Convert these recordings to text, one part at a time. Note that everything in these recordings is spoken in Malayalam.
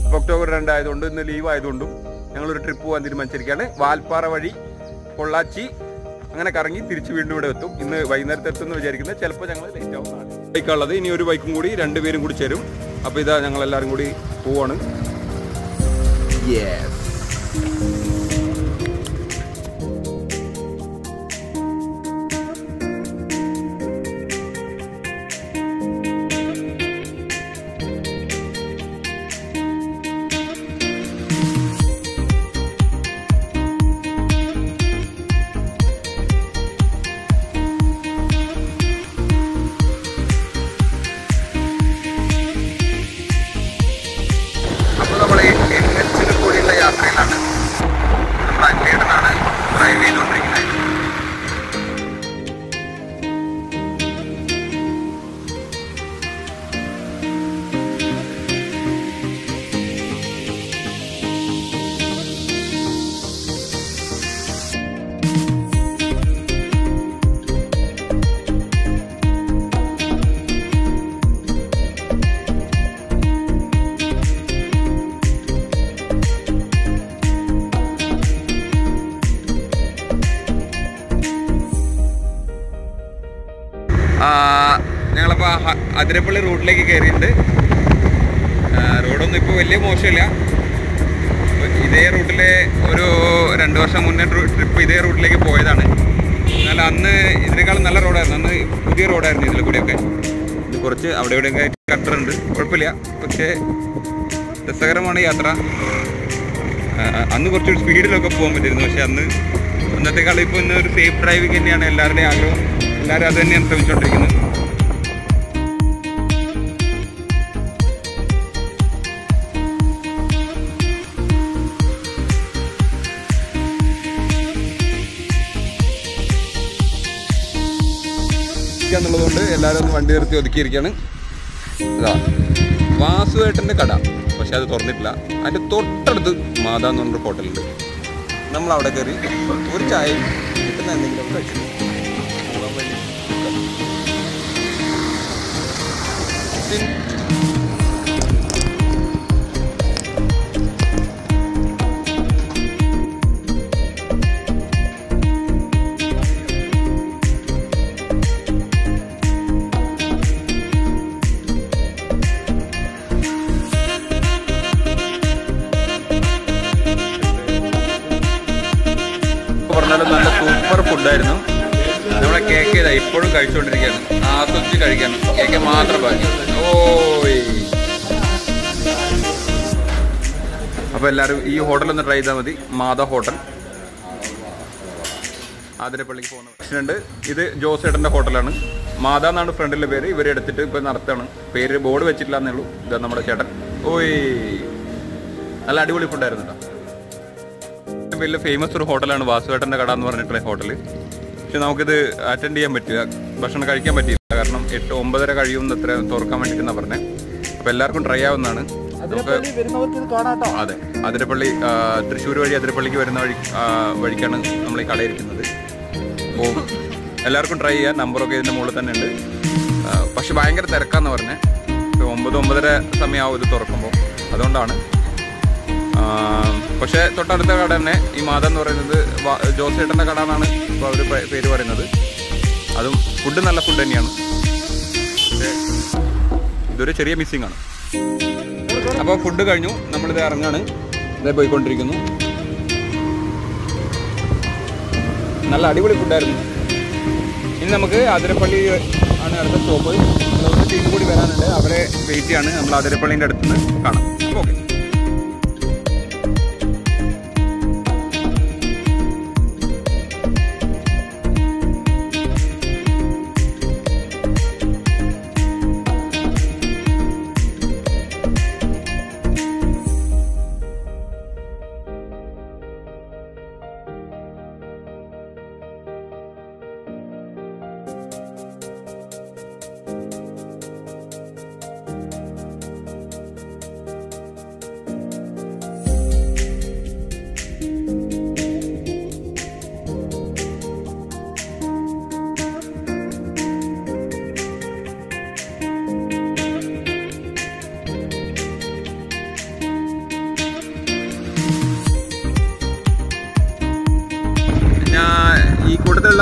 ഇപ്പൊ ഒക്ടോബർ രണ്ടായതുകൊണ്ട് ഇന്ന് ലീവ് ആയതുകൊണ്ടും ഞങ്ങളൊരു ട്രിപ്പ് പോകാൻ തീരുമാനിച്ചിരിക്കുകയാണ് വാൽപ്പാറ വഴി പൊള്ളാച്ചി അങ്ങനെ കറങ്ങി തിരിച്ച് വീണ്ടും ഇവിടെ എത്തും ഇന്ന് വൈകുന്നേരത്ത് എത്തുമെന്ന് വിചാരിക്കുന്നത് ചിലപ്പോൾ ഞങ്ങൾ ലേറ്റ് ആവും നാളെ ബൈക്കുള്ളത് ഇനി ഒരു ബൈക്കും കൂടി രണ്ടുപേരും കൂടി ചേരും അപ്പോൾ ഇതാ ഞങ്ങൾ എല്ലാവരും കൂടി പോവാണ് അപ്പോൾ നമ്മൾ എൻ എച്ചിൽ കൂടിയുള്ള യാത്രയിലാണ് നമ്മൾ അന്വേഷണമാണ് ഡ്രൈവ് ചെയ്തുകൊണ്ടിരിക്കുന്നത് ഞങ്ങളപ്പോൾ അതിരപ്പള്ളി റൂട്ടിലേക്ക് കയറിയിട്ടുണ്ട് ആ, റോഡൊന്നും ഇപ്പോൾ വലിയ മോശമില്ല ഇപ്പൊ ഇതേ റൂട്ടിലെ ഒരു രണ്ട് വർഷം മുന്നേ ട്രിപ്പ് ഇതേ റൂട്ടിലേക്ക് പോയതാണ് എന്നാൽ അന്ന് ഇതിനേക്കാളും നല്ല റോഡായിരുന്നു അന്ന് പുതിയ റോഡായിരുന്നു ഇതിൽ കൂടിയൊക്കെ ഇത് കുറച്ച് അവിടെ ഇവിടെയൊക്കെ കട്ടറുണ്ട് കുഴപ്പമില്ല പക്ഷേ രസകരമാണ് യാത്ര ആ, അന്ന് കുറച്ചൊരു സ്പീഡിലൊക്കെ പോകാൻ പറ്റിയിരുന്നു പക്ഷെ അന്ന് അന്നത്തെക്കാളും ഇപ്പോൾ ഇന്ന് ഒരു സേഫ് ഡ്രൈവിംഗ് തന്നെയാണ് എല്ലാവരുടെയും ആഗ്രഹം എല്ലാവരും അത് തന്നെയാണ് ശ്രമിച്ചുകൊണ്ടിരിക്കുന്നത് എന്നുള്ളതുകൊണ്ട് എല്ലാവരും ഒന്ന് വണ്ടി നിർത്തി ഒതുക്കിയിരിക്കുകയാണ് ഇതാ വാസുവേട്ടൻ്റെ കട പക്ഷെ അത് തുറന്നിട്ടില്ല അതിൻ്റെ തൊട്ടടുത്ത് മാതാ എന്ന് പറഞ്ഞൊരു ഹോട്ടലുണ്ട് നമ്മൾ അവിടെ കയറി ഒരു ചായയും കിട്ടുന്ന എന്തെങ്കിലും കഴിച്ചു പോകാൻ വേണ്ടി നിൽക്കാം. പിൻ- പറഞ്ഞാലും നല്ല സൂപ്പർ ഫുഡായിരുന്നു നമ്മുടെ കേക്ക് ഇതാ ഇപ്പോഴും കഴിച്ചുകൊണ്ടിരിക്കുകയാണ് ആസ്വദിച്ച് കഴിക്കണം കേക്ക് മാത്രം ബാക്കി ഓയ് അപ്പോൾ എല്ലാവരും ഈ ഹോട്ടൽ ഒന്ന് ട്രൈ ചെയ്താൽ മതി മാത ഹോട്ടൽ ആതിരപ്പള്ളിക്ക് പോകുന്ന പ്രശ്നമുണ്ട് ഇത് ജോസേട്ടൻ്റെ ഹോട്ടലാണ് മാത എന്നാണ് ഫ്രണ്ടിലെ പേര് ഇവർ എടുത്തിട്ട് ഇപ്പോൾ നടത്താണ് പേര് ബോർഡ് വെച്ചിട്ടില്ല എന്നേ ഉള്ളൂ ഇതാ നമ്മുടെ ചേട്ടൻ ഓയ് നല്ല അടിപൊളി ഫുഡായിരുന്നു കേട്ടോ ഏറ്റവും വലിയ ഫേമസ് ഒരു ഹോട്ടലാണ് വാസുവേട്ടൻ്റെ കട എന്ന് പറഞ്ഞിട്ടുള്ള ഹോട്ടൽ പക്ഷെ നമുക്കിത് അറ്റൻഡ് ചെയ്യാൻ പറ്റില്ല ഭക്ഷണം കഴിക്കാൻ പറ്റിയില്ല കാരണം എട്ട് ഒമ്പതര കഴിയും എത്ര തുറക്കാൻ വേണ്ടിയിട്ടാണ് പറഞ്ഞത് അപ്പോൾ എല്ലാവർക്കും ട്രൈ ആവുന്നതാണ് നമുക്ക് വരുന്നവർക്ക് ഇത് കാണാട്ടോ അതെ അതിരപ്പള്ളി ആ, തൃശ്ശൂർ വഴി അതിരപ്പള്ളിക്ക് വരുന്ന വഴി ആ, വഴിക്കാണ് നമ്മൾ ഈ കടയിരിക്കുന്നത് അപ്പോൾ എല്ലാവർക്കും ട്രൈ ചെയ്യാം നമ്പറൊക്കെ ഇതിൻ്റെ മുകളിൽ തന്നെ ഉണ്ട് ആ, പക്ഷെ ഭയങ്കര തിരക്കാന്ന് പറഞ്ഞത് ഇപ്പോൾ ഒമ്പത് ഒമ്പതര സമയമാവും ഇത് തുറക്കുമ്പോൾ അതുകൊണ്ടാണ് ആ, പക്ഷേ തൊട്ടടുത്ത കട തന്നെ ഈ മാത എന്ന് പറയുന്നത് വാ- ജോസേട്ടൻ്റെ കട എന്നാണ് ഇപ്പോൾ അവർ പേര് പറയുന്നത് അതും ഫുഡ് നല്ല ഫുഡ് തന്നെയാണ് പക്ഷേ ഇതൊരു ചെറിയ മിസ്സിംഗ് ആണ് അപ്പോൾ ഫുഡ് കഴിഞ്ഞു നമ്മളിത് ഇറങ്ങാണ് ഇതേ പോയിക്കൊണ്ടിരിക്കുന്നു നല്ല അടിപൊളി ഫുഡായിരുന്നു ഇനി നമുക്ക് അതിരപ്പള്ളി ആണ് അടുത്ത സ്റ്റോപ്പ് ഒരു ടീം കൂടി വരാനുണ്ട് അവരെ വെയിറ്റ് ചെയ്യാണ് നമ്മൾ അതിരപ്പള്ളീൻ്റെ അടുത്ത് നിന്ന് കാണാം അപ്പോൾ ഓക്കെ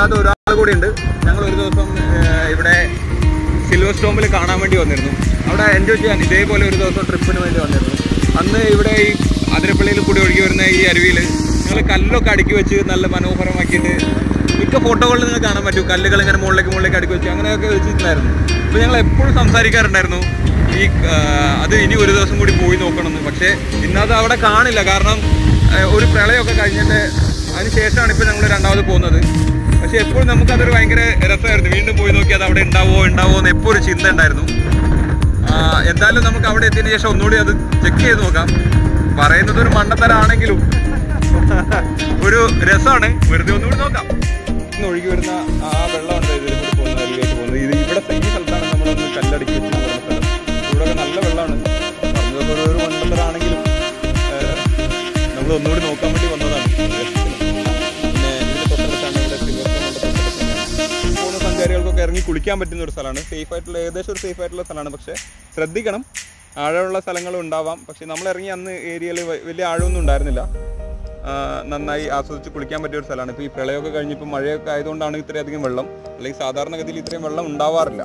ഭാഗത്ത് ഒരാൾ കൂടി ഉണ്ട് ഞങ്ങൾ ഒരു ദിവസം ഏർ, ഇവിടെ സിൽവർ സ്റ്റോമിൽ കാണാൻ വേണ്ടി വന്നിരുന്നു അവിടെ എൻജോയ് ചെയ്യാൻ ഇതേപോലെ ഒരു ദിവസം ട്രിപ്പിന് വേണ്ടി വന്നിരുന്നു അന്ന് ഇവിടെ ഈ അതിരപ്പള്ളിയിൽ കൂടി ഒഴുകി വരുന്ന ഈ അരുവിയിൽ ഞങ്ങൾ കല്ലൊക്കെ അടുക്കി വെച്ച് നല്ല മനോഹരമാക്കിയിട്ട് മിക്ക ഫോട്ടോകളിൽ നിങ്ങൾ കാണാൻ പറ്റും കല്ലുകൾ ഇങ്ങനെ മുകളിലേക്ക് മുകളിലേക്ക് അടുക്കി വെച്ച് അങ്ങനെയൊക്കെ വെച്ചിട്ടുണ്ടായിരുന്നു അപ്പോൾ ഞങ്ങൾ എപ്പോഴും സംസാരിക്കാറുണ്ടായിരുന്നു ഈ ആ, അത് ഇനി ഒരു ദിവസം കൂടി പോയി നോക്കണമെന്ന് പക്ഷേ ഇന്നത് അവിടെ കാണില്ല കാരണം ആ, ഒരു പ്രളയമൊക്കെ കഴിഞ്ഞിട്ട് അതിന് ശേഷമാണ് ഇപ്പോൾ ഞങ്ങൾ രണ്ടാമത് പോകുന്നത് പക്ഷെ എപ്പോഴും നമുക്കതൊരു ഭയങ്കര രസമായിരുന്നു വീണ്ടും പോയി നോക്കി അത് അവിടെ ഉണ്ടാവോ ഉണ്ടാവോ എന്ന് എപ്പോഴും ഒരു ചിന്ത ഉണ്ടായിരുന്നു ആ, എന്തായാലും നമുക്ക് അവിടെ എത്തിയതിനു ശേഷം ഒന്നുകൂടി അത് ചെക്ക് ചെയ്ത് നോക്കാം പറയുന്നത് ഒരു മണ്ടത്തരാണെങ്കിലും ഒരു രസമാണ് വെറുതെ ഒന്നുകൂടി നോക്കാം ഇന്ന് ഒഴുകി വരുന്ന ആ വെള്ളമുണ്ട് ഇതിൽ കൂടി പോകുന്നത് അരുവിയായിട്ട് പോകുന്നത് ഇത് ഇവിടെ ഈ സ്ഥലത്താണ് നമ്മളൊന്ന് കല്ലടക്കി വെച്ച് പോകുന്ന സ്ഥലം ഇവിടെയൊക്കെ നല്ല വെള്ളമാണ് പറഞ്ഞതൊക്കെ ഒരു ഒരു മണ്ടത്തരാണെങ്കിലും നമ്മൾ ഒന്നുകൂടി നോക്കാൻ വേണ്ടി വന്നതാണ് പിന്നെ ഇതിന് തൊട്ടടുത്താണ് ഇവിടെ സിൽവർ പോകുന്ന സഞ്ചാരികൾക്കൊക്കെ ഇറങ്ങി കുളിക്കാൻ പറ്റുന്ന ഒരു സ്ഥലമാണ് സേഫ് ആയിട്ടുള്ള ഏകദേശം ഒരു സേഫ് ആയിട്ടുള്ള സ്ഥലമാണ് പക്ഷേ ശ്രദ്ധിക്കണം ആഴമുള്ള സ്ഥലങ്ങളും ഉണ്ടാവാം പക്ഷെ നമ്മൾ ഇറങ്ങി അന്ന് ഏരിയയിൽ വലിയ ആഴമൊന്നും ഉണ്ടായിരുന്നില്ല ആ, നന്നായി ആസ്വദിച്ച് കുളിക്കാൻ പറ്റിയ ഒരു സ്ഥലമാണ് ഇപ്പോൾ ഈ പ്രളയമൊക്കെ കഴിഞ്ഞിപ്പോൾ മഴയൊക്കെ ആയതുകൊണ്ടാണ് ഇത്രയധികം വെള്ളം അല്ലെങ്കിൽ സാധാരണഗതിയിൽ ഇത്രയും വെള്ളം ഉണ്ടാവാറില്ല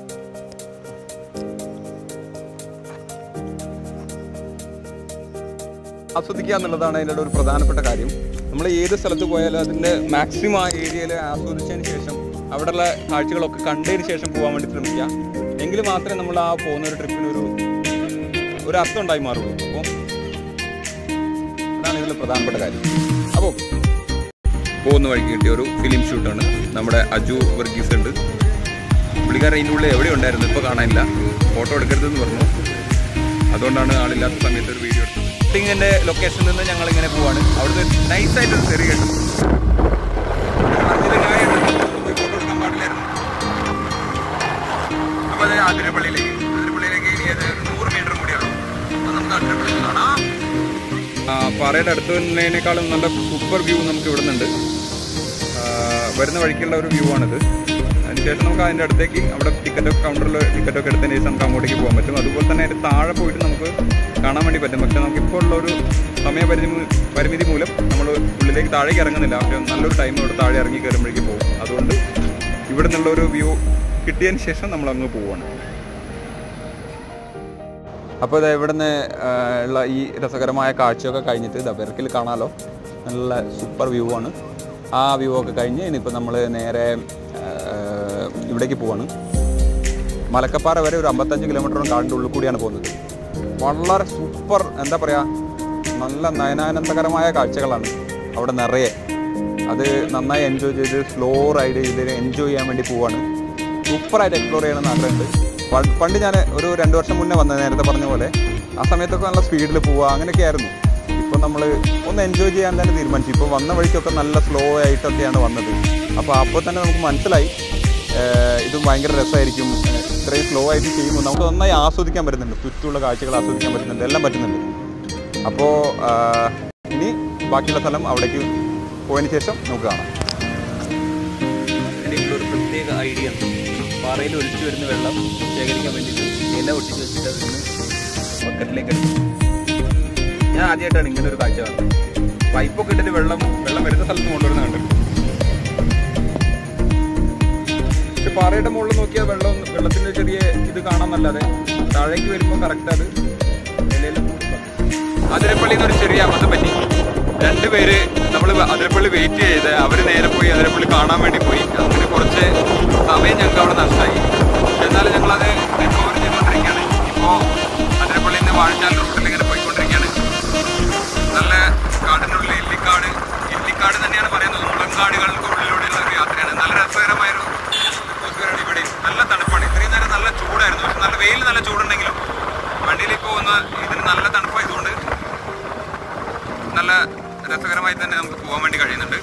ആസ്വദിക്കുക എന്നുള്ളതാണ് അതിൻ്റെ ഒരു പ്രധാനപ്പെട്ട കാര്യം നമ്മൾ ഏത് സ്ഥലത്ത് പോയാലും അതിൻ്റെ മാക്സിമം ആ ഏരിയയിൽ ആസ്വദിച്ചതിന് ശേഷം അവിടെയുള്ള കാഴ്ചകളൊക്കെ കണ്ടതിന് ശേഷം പോകാൻ വേണ്ടി ശ്രമിക്കുക എങ്കിൽ മാത്രമേ നമ്മൾ ആ പോകുന്ന ഒരു ട്രിപ്പിന് ഒരു ഒരു അർത്ഥം ഉണ്ടായി മാറുള്ളൂ അപ്പോൾ അതാണ് ഇതിൽ പ്രധാനപ്പെട്ട കാര്യം അപ്പോൾ പോകുന്ന വഴിക്ക് കിട്ടിയ ഒരു ഫിലിം ഷൂട്ടാണ് നമ്മുടെ അജു വർഗീസ് ഉണ്ട് പുള്ളിക്കാരൻ ഇതിൻ്റെ ഉള്ളിൽ എവിടെ ഉണ്ടായിരുന്നു ഇപ്പോൾ കാണാനില്ല ഫോട്ടോ എടുക്കരുതെന്ന് പറഞ്ഞു അതുകൊണ്ടാണ് ആളില്ലാത്ത സമയത്ത് ഒരു വീഡിയോ എടുത്തത് ഷൂട്ടിങ്ങിൻ്റെ ലൊക്കേഷനിൽ നിന്ന് ഞങ്ങൾ ഇങ്ങനെ പോവാണ് അവിടുന്ന് നൈസായിട്ട് ഒരു ചെറിയ കേട്ടു അപ്പോൾ അത് അതിരപ്പള്ളിയിലേക്ക് അതിരപ്പള്ളിയിലേക്ക് ഇനി അത് നൂറ് മീറ്റർ കൂടിയാണ് അത് നമുക്ക് അതിരപ്പള്ളിയിൽ കാണാം ആ, പാറയുടെ അടുത്ത് നിന്നതിനേക്കാളും നല്ല സൂപ്പർ വ്യൂ നമുക്ക് ഇവിടെ നിന്നുണ്ട് ആ, വരുന്ന വഴിക്കുള്ള ഒരു വ്യൂ ആണിത് അതിനുശേഷം നമുക്ക് അതിൻ്റെ അടുത്തേക്ക് അവിടെ ടിക്കറ്റ് കൗണ്ടറിൽ ടിക്കറ്റൊക്കെ എടുത്തതിന് ശേഷം നമുക്ക് അങ്ങോട്ടേക്ക് പോകാൻ പറ്റും അതുപോലെ തന്നെ അതിൻ്റെ താഴെ പോയിട്ട് നമുക്ക് കാണാൻ വേണ്ടി പറ്റും പക്ഷേ നമുക്കിപ്പോൾ ഉള്ള ഒരു സമയപരിധി മൂ- പരിമിതി മൂലം നമ്മൾ ഉള്ളിലേക്ക് താഴേക്ക് ഇറങ്ങുന്നില്ല പക്ഷേ നല്ലൊരു ടൈം ഇവിടെ താഴെ ഇറങ്ങി കയറുമ്പോഴേക്ക് പോകും അതുകൊണ്ട് ഇവിടെ നിന്നുള്ള ഒരു വ്യൂ കിട്ടിയതിന് ശേഷം നമ്മൾ അങ്ങ് പോവുകയാണ് അപ്പോൾ ഇത് ഇവിടുന്ന് ആ, ഉള്ള ഈ രസകരമായ കാഴ്ചയൊക്കെ കഴിഞ്ഞിട്ട് ഇതാ ബെർക്കിൽ കാണാലോ നല്ല സൂപ്പർ വ്യൂ ആണ് ആ വ്യൂ ഒക്കെ കഴിഞ്ഞ് ഇനിയിപ്പോൾ നമ്മൾ നേരെ ആ, ഇവിടേക്ക് പോവാണ് മലക്കപ്പാറ വരെ ഒരു അമ്പത്തഞ്ച് കിലോമീറ്ററും കാടിൻ്റെ ഉള്ളിൽ കൂടിയാണ് പോകുന്നത് വളരെ സൂപ്പർ എന്താ പറയുക നല്ല നയനാനന്ദകരമായ കാഴ്ചകളാണ് അവിടെ നിറയെ അത് നന്നായി എൻജോയ് ചെയ്ത് സ്ലോ റൈഡ് ചെയ്ത് എൻജോയ് ചെയ്യാൻ വേണ്ടി പോവാണ് സൂപ്പറായിട്ട് എക്സ്പ്ലോർ ചെയ്യണമെന്ന് ആഗ്രഹമുണ്ട് പ- പണ്ട് ഞാൻ ഒരു രണ്ട് വർഷം മുന്നേ വന്നത് നേരത്തെ പറഞ്ഞ പോലെ ആ സമയത്തൊക്കെ നല്ല സ്പീഡിൽ പോവുക അങ്ങനെയൊക്കെ ആയിരുന്നു ഇപ്പോൾ നമ്മൾ ഒന്ന് എൻജോയ് ചെയ്യാൻ തന്നെ തീരുമാനിച്ചു ഇപ്പോൾ വന്ന വഴിക്കൊക്കെ നല്ല സ്ലോ ആയിട്ടൊക്കെയാണ് വന്നത് അപ്പോൾ അപ്പോൾ തന്നെ നമുക്ക് മനസ്സിലായി ഏഹ് ഇത് ഭയങ്കര രസമായിരിക്കും ഏഹ് ഇത്രയും സ്ലോ ആയിട്ട് ചെയ്യുമ്പോൾ നമുക്ക് നന്നായി ആസ്വദിക്കാൻ പറ്റുന്നുണ്ട് ചുറ്റുമുള്ള കാഴ്ചകൾ ആസ്വദിക്കാൻ പറ്റുന്നുണ്ട് എല്ലാം പറ്റുന്നുണ്ട് അപ്പോൾ ഇനി ബാക്കിയുള്ള സ്ഥലം അവിടേക്ക് പോയതിന് ശേഷം നമുക്ക് കാണാം ഇതിലേക്കുള്ള ഒരു പ്രത്യേക ഐഡിയ ഉണ്ട് പാറയിൽ ഒലിച്ചു വരുന്ന വെള്ളം ശേഖരിക്കാൻ വേണ്ടിയിട്ട് ഇല ഒട്ടിച്ച് വെച്ചിട്ട് അതിന് ബക്കറ്റിലേക്ക് എടുക്കും ഞാൻ ആദ്യമായിട്ടാണ് ഇങ്ങനെ ഒരു കാഴ്ച കാണുന്നത് പൈപ്പൊക്കെ ഇട്ടിട്ട് വെള്ളം വെള്ളം വരുന്ന സ്ഥലത്ത് കൊണ്ടുവരുന്ന കണ്ടു പക്ഷെ പാറയുടെ മുകളിൽ നോക്കിയാൽ വെള്ളം വെള്ളത്തിന്റെ ചെറിയ ഇത് കാണാന്നല്ലാതെ താഴേക്ക് വരുമ്പോൾ കറക്റ്റ് അത് ഇലയിൽ അതിരപ്പള്ളിയിൽ നിന്ന് ഒരു ചെറിയ അബദ്ധം പറ്റി രണ്ടുപേര് നമ്മൾ അതിരപ്പള്ളി വെയിറ്റ് ചെയ്ത് അവർ നേരെ പോയി അതിരപ്പള്ളി കാണാൻ വേണ്ടി പോയി അങ്ങനെ കുറച്ച് സമയം ഞങ്ങൾക്ക് അവിടെ നഷ്ടമായി പക്ഷെ എന്നാലും ഞങ്ങളത് റിക്കവർ ചെയ്തുകൊണ്ടിരിക്കുകയാണ് ഇപ്പോൾ അതിരപ്പള്ളിയിൽ നിന്ന് വാഴച്ചാൽ റൂട്ടിൽ ഇങ്ങനെ പോയിക്കൊണ്ടിരിക്കുകയാണ് നല്ല കാടിനുള്ളിൽ ഇല്ലിക്കാട് ഇല്ലിക്കാട് തന്നെയാണ് പറയുന്നത് മുളങ്കാടുകൾക്കുള്ളിലൂടെയുള്ള ഒരു യാത്രയാണ് നല്ല രസകരമായൊരു atmosphere ആണ് ഇവിടെ നല്ല തണുപ്പാണ് ഇത്രയും നേരം നല്ല ചൂടായിരുന്നു പക്ഷെ നല്ല വെയിൽ നല്ല ചൂടുണ്ടെങ്കിലും വണ്ടിയിൽ പോകുന്ന ഇതിന് നല്ല തണുപ്പായതുകൊണ്ട് നല്ല രസകരമായി തന്നെ നമുക്ക് പോകാൻ വേണ്ടി കഴിയുന്നുണ്ട്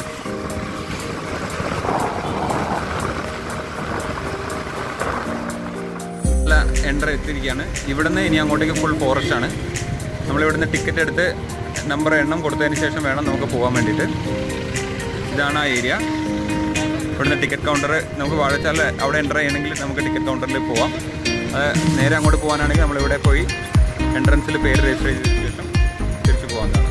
നല്ല എൻട്രി എത്തിയിരിക്കുകയാണ് ഇവിടുന്ന് ഇനി അങ്ങോട്ടേക്ക് ഫുൾ ഫോറസ്റ്റ് ആണ് നമ്മളിവിടുന്ന് ടിക്കറ്റ് എടുത്ത് നമ്പർ എണ്ണം കൊടുത്തതിന് ശേഷം വേണം നമുക്ക് പോകാൻ വേണ്ടിയിട്ട് ഇതാണ് ആ ഏരിയ ഇവിടുന്ന് ടിക്കറ്റ് കൗണ്ടർ നമുക്ക് വാഴച്ചാൽ അവിടെ എൻ്റർ ചെയ്യണമെങ്കിൽ നമുക്ക് ടിക്കറ്റ് കൗണ്ടറിൽ പോവാം അത് നേരെ അങ്ങോട്ട് പോകാനാണെങ്കിൽ നമ്മളിവിടെ പോയി എൻട്രൻസിൽ പേര് രജിസ്റ്റർ ചെയ്തതിന് ശേഷം തിരിച്ചു പോകാവുന്നതാണ്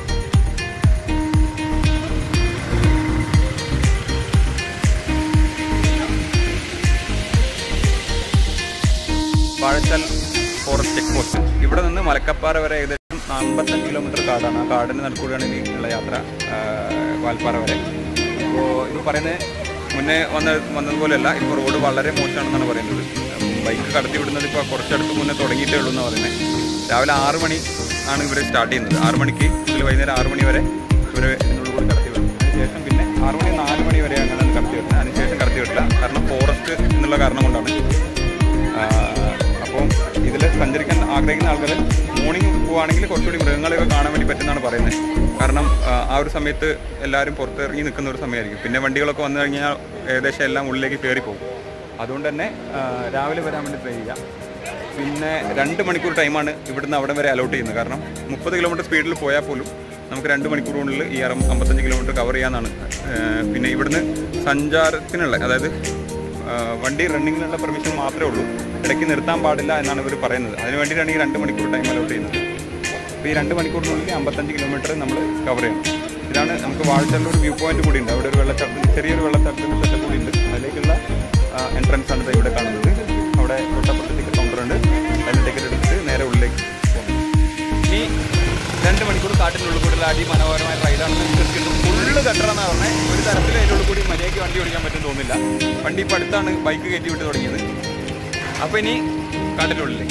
ചെക്ക് പോസ്റ്റ് ഇവിടെ നിന്ന് മലക്കപ്പാറ വരെ ഏകദേശം അമ്പത്തഞ്ച് കിലോമീറ്റർ കാടാണ് ആ കാടിന് നടുക്കൂടെയാണ് ഇനി ഉള്ള യാത്ര ആ, വാൽപ്പാറ വരെ അപ്പോൾ ഇത് പറയുന്നത് മുന്നേ വന്ന വന്നതുപോലെയല്ല ഇപ്പോൾ റോഡ് വളരെ മോശമാണെന്നാണ് പറയുന്നത് ബൈക്ക് കടത്തി വിടുന്നത് ഇപ്പോൾ കുറച്ചടുത്ത് മുന്നേ തുടങ്ങിയിട്ടേ ഉള്ളൂ എന്ന് പറയുന്നത് രാവിലെ ആറ് മണി ആണ് ഇവർ സ്റ്റാർട്ട് ചെയ്യുന്നത് ആറ് മണിക്ക് മുതൽ വൈകുന്നേരം ആറ് മണി വരെ ഇവർ ഇതിനുള്ളിൽ കൂടി കടത്തി വിടും അതിനുശേഷം പിന്നെ ആറ് മണി നാല് മണി വരെ അങ്ങനെയാണ് കടത്തി വിടുന്നത് അതിനുശേഷം കടത്തി വിടില്ല കാരണം ഫോറസ്റ്റ് എന്നുള്ള കാരണം കൊണ്ടാണ് അപ്പോൾ ഇതിൽ സഞ്ചരിക്കാൻ ആഗ്രഹിക്കുന്ന ആളുകൾ മോർണിംഗ് പോവുകയാണെങ്കിൽ കുറച്ചുകൂടി മൃഗങ്ങളെയൊക്കെ കാണാൻ വേണ്ടി പറ്റുന്നതാണ് പറയുന്നത് കാരണം ആ, ആ ഒരു സമയത്ത് എല്ലാവരും പുറത്തിറങ്ങി നിൽക്കുന്ന ഒരു സമയമായിരിക്കും പിന്നെ വണ്ടികളൊക്കെ വന്നു കഴിഞ്ഞാൽ ഏകദേശം എല്ലാം ഉള്ളിലേക്ക് കയറി പോകും അതുകൊണ്ട് തന്നെ ആ, രാവിലെ വരാൻ വേണ്ടി ട്രൈ ചെയ്യാം പിന്നെ രണ്ട് മണിക്കൂർ ടൈമാണ് ഇവിടുന്ന് അവിടെ വരെ അലോട്ട് ചെയ്യുന്നത് കാരണം മുപ്പത് കിലോമീറ്റർ സ്പീഡിൽ പോയാൽ പോലും നമുക്ക് രണ്ട് മണിക്കൂറിനുള്ളിൽ ഈ അറും അമ്പത്തഞ്ച് കിലോമീറ്റർ കവർ ചെയ്യാന്നാണ് ആ, പിന്നെ ഇവിടുന്ന് സഞ്ചാരത്തിനുള്ള അതായത് ആ, വണ്ടി റണ്ണിങ്ങിനുള്ള പെർമിഷൻ മാത്രമേ ഉള്ളൂ ഇടയ്ക്ക് നിർത്താൻ പാടില്ല എന്നാണ് ഇവർ പറയുന്നത് അതിന് വേണ്ടിയിട്ടാണ് ഈ രണ്ട് മണിക്കൂർ ടൈം അലോട്ട് ചെയ്യുന്നത് അപ്പോൾ ഈ രണ്ട് മണിക്കൂറിനുള്ളിൽ അമ്പത്തഞ്ച് കിലോമീറ്റർ നമ്മൾ കവർ ചെയ്യണം ഇതാണ് നമുക്ക് വാഴച്ചാലിൽ ഒരു വ്യൂ പോയിന്റ് കൂടി ഉണ്ട് അവിടെ ഒരു വെള്ളച്ചാട്ടം ചെറിയൊരു വെള്ളച്ചാട്ടത്തിൻ്റെ സെറ്റപ്പ് കൂടി ഉണ്ട് അതിലേക്കുള്ള എൻട്രൻസ് ആണ് ദേ ഇവിടെ കാണുന്നത് അവിടെ തൊട്ടപ്പുറത്ത് ടിക്കറ്റ് കൗണ്ടർ ഉണ്ട് അതിന് ടിക്കറ്റ് എടുത്തിട്ട് നേരെ ഉള്ളിലേക്ക് പോകും ഇനി രണ്ട് മണിക്കൂർ കാട്ടിനുള്ളിൽ കൂടി അതിമനോഹരമായ റൈഡാണെന്ന് വിശ്വസിക്കുന്നു ഫുള്ള് കട്ടറാന്ന് പറഞ്ഞാൽ ഒരു തരത്തിൽ അതിനുള്ളിൽ കൂടി മര്യാദയ്ക്ക് വണ്ടി ഓടിക്കാൻ പറ്റും തോന്നുന്നില്ല വണ്ടി ഇപ്പം അടുത്താണ് ബൈക്ക് കയറ്റി വിട്ട് തുടങ്ങിയത് അപ്പോൾ ഇനി കാട്ടിനുള്ളിലേക്ക്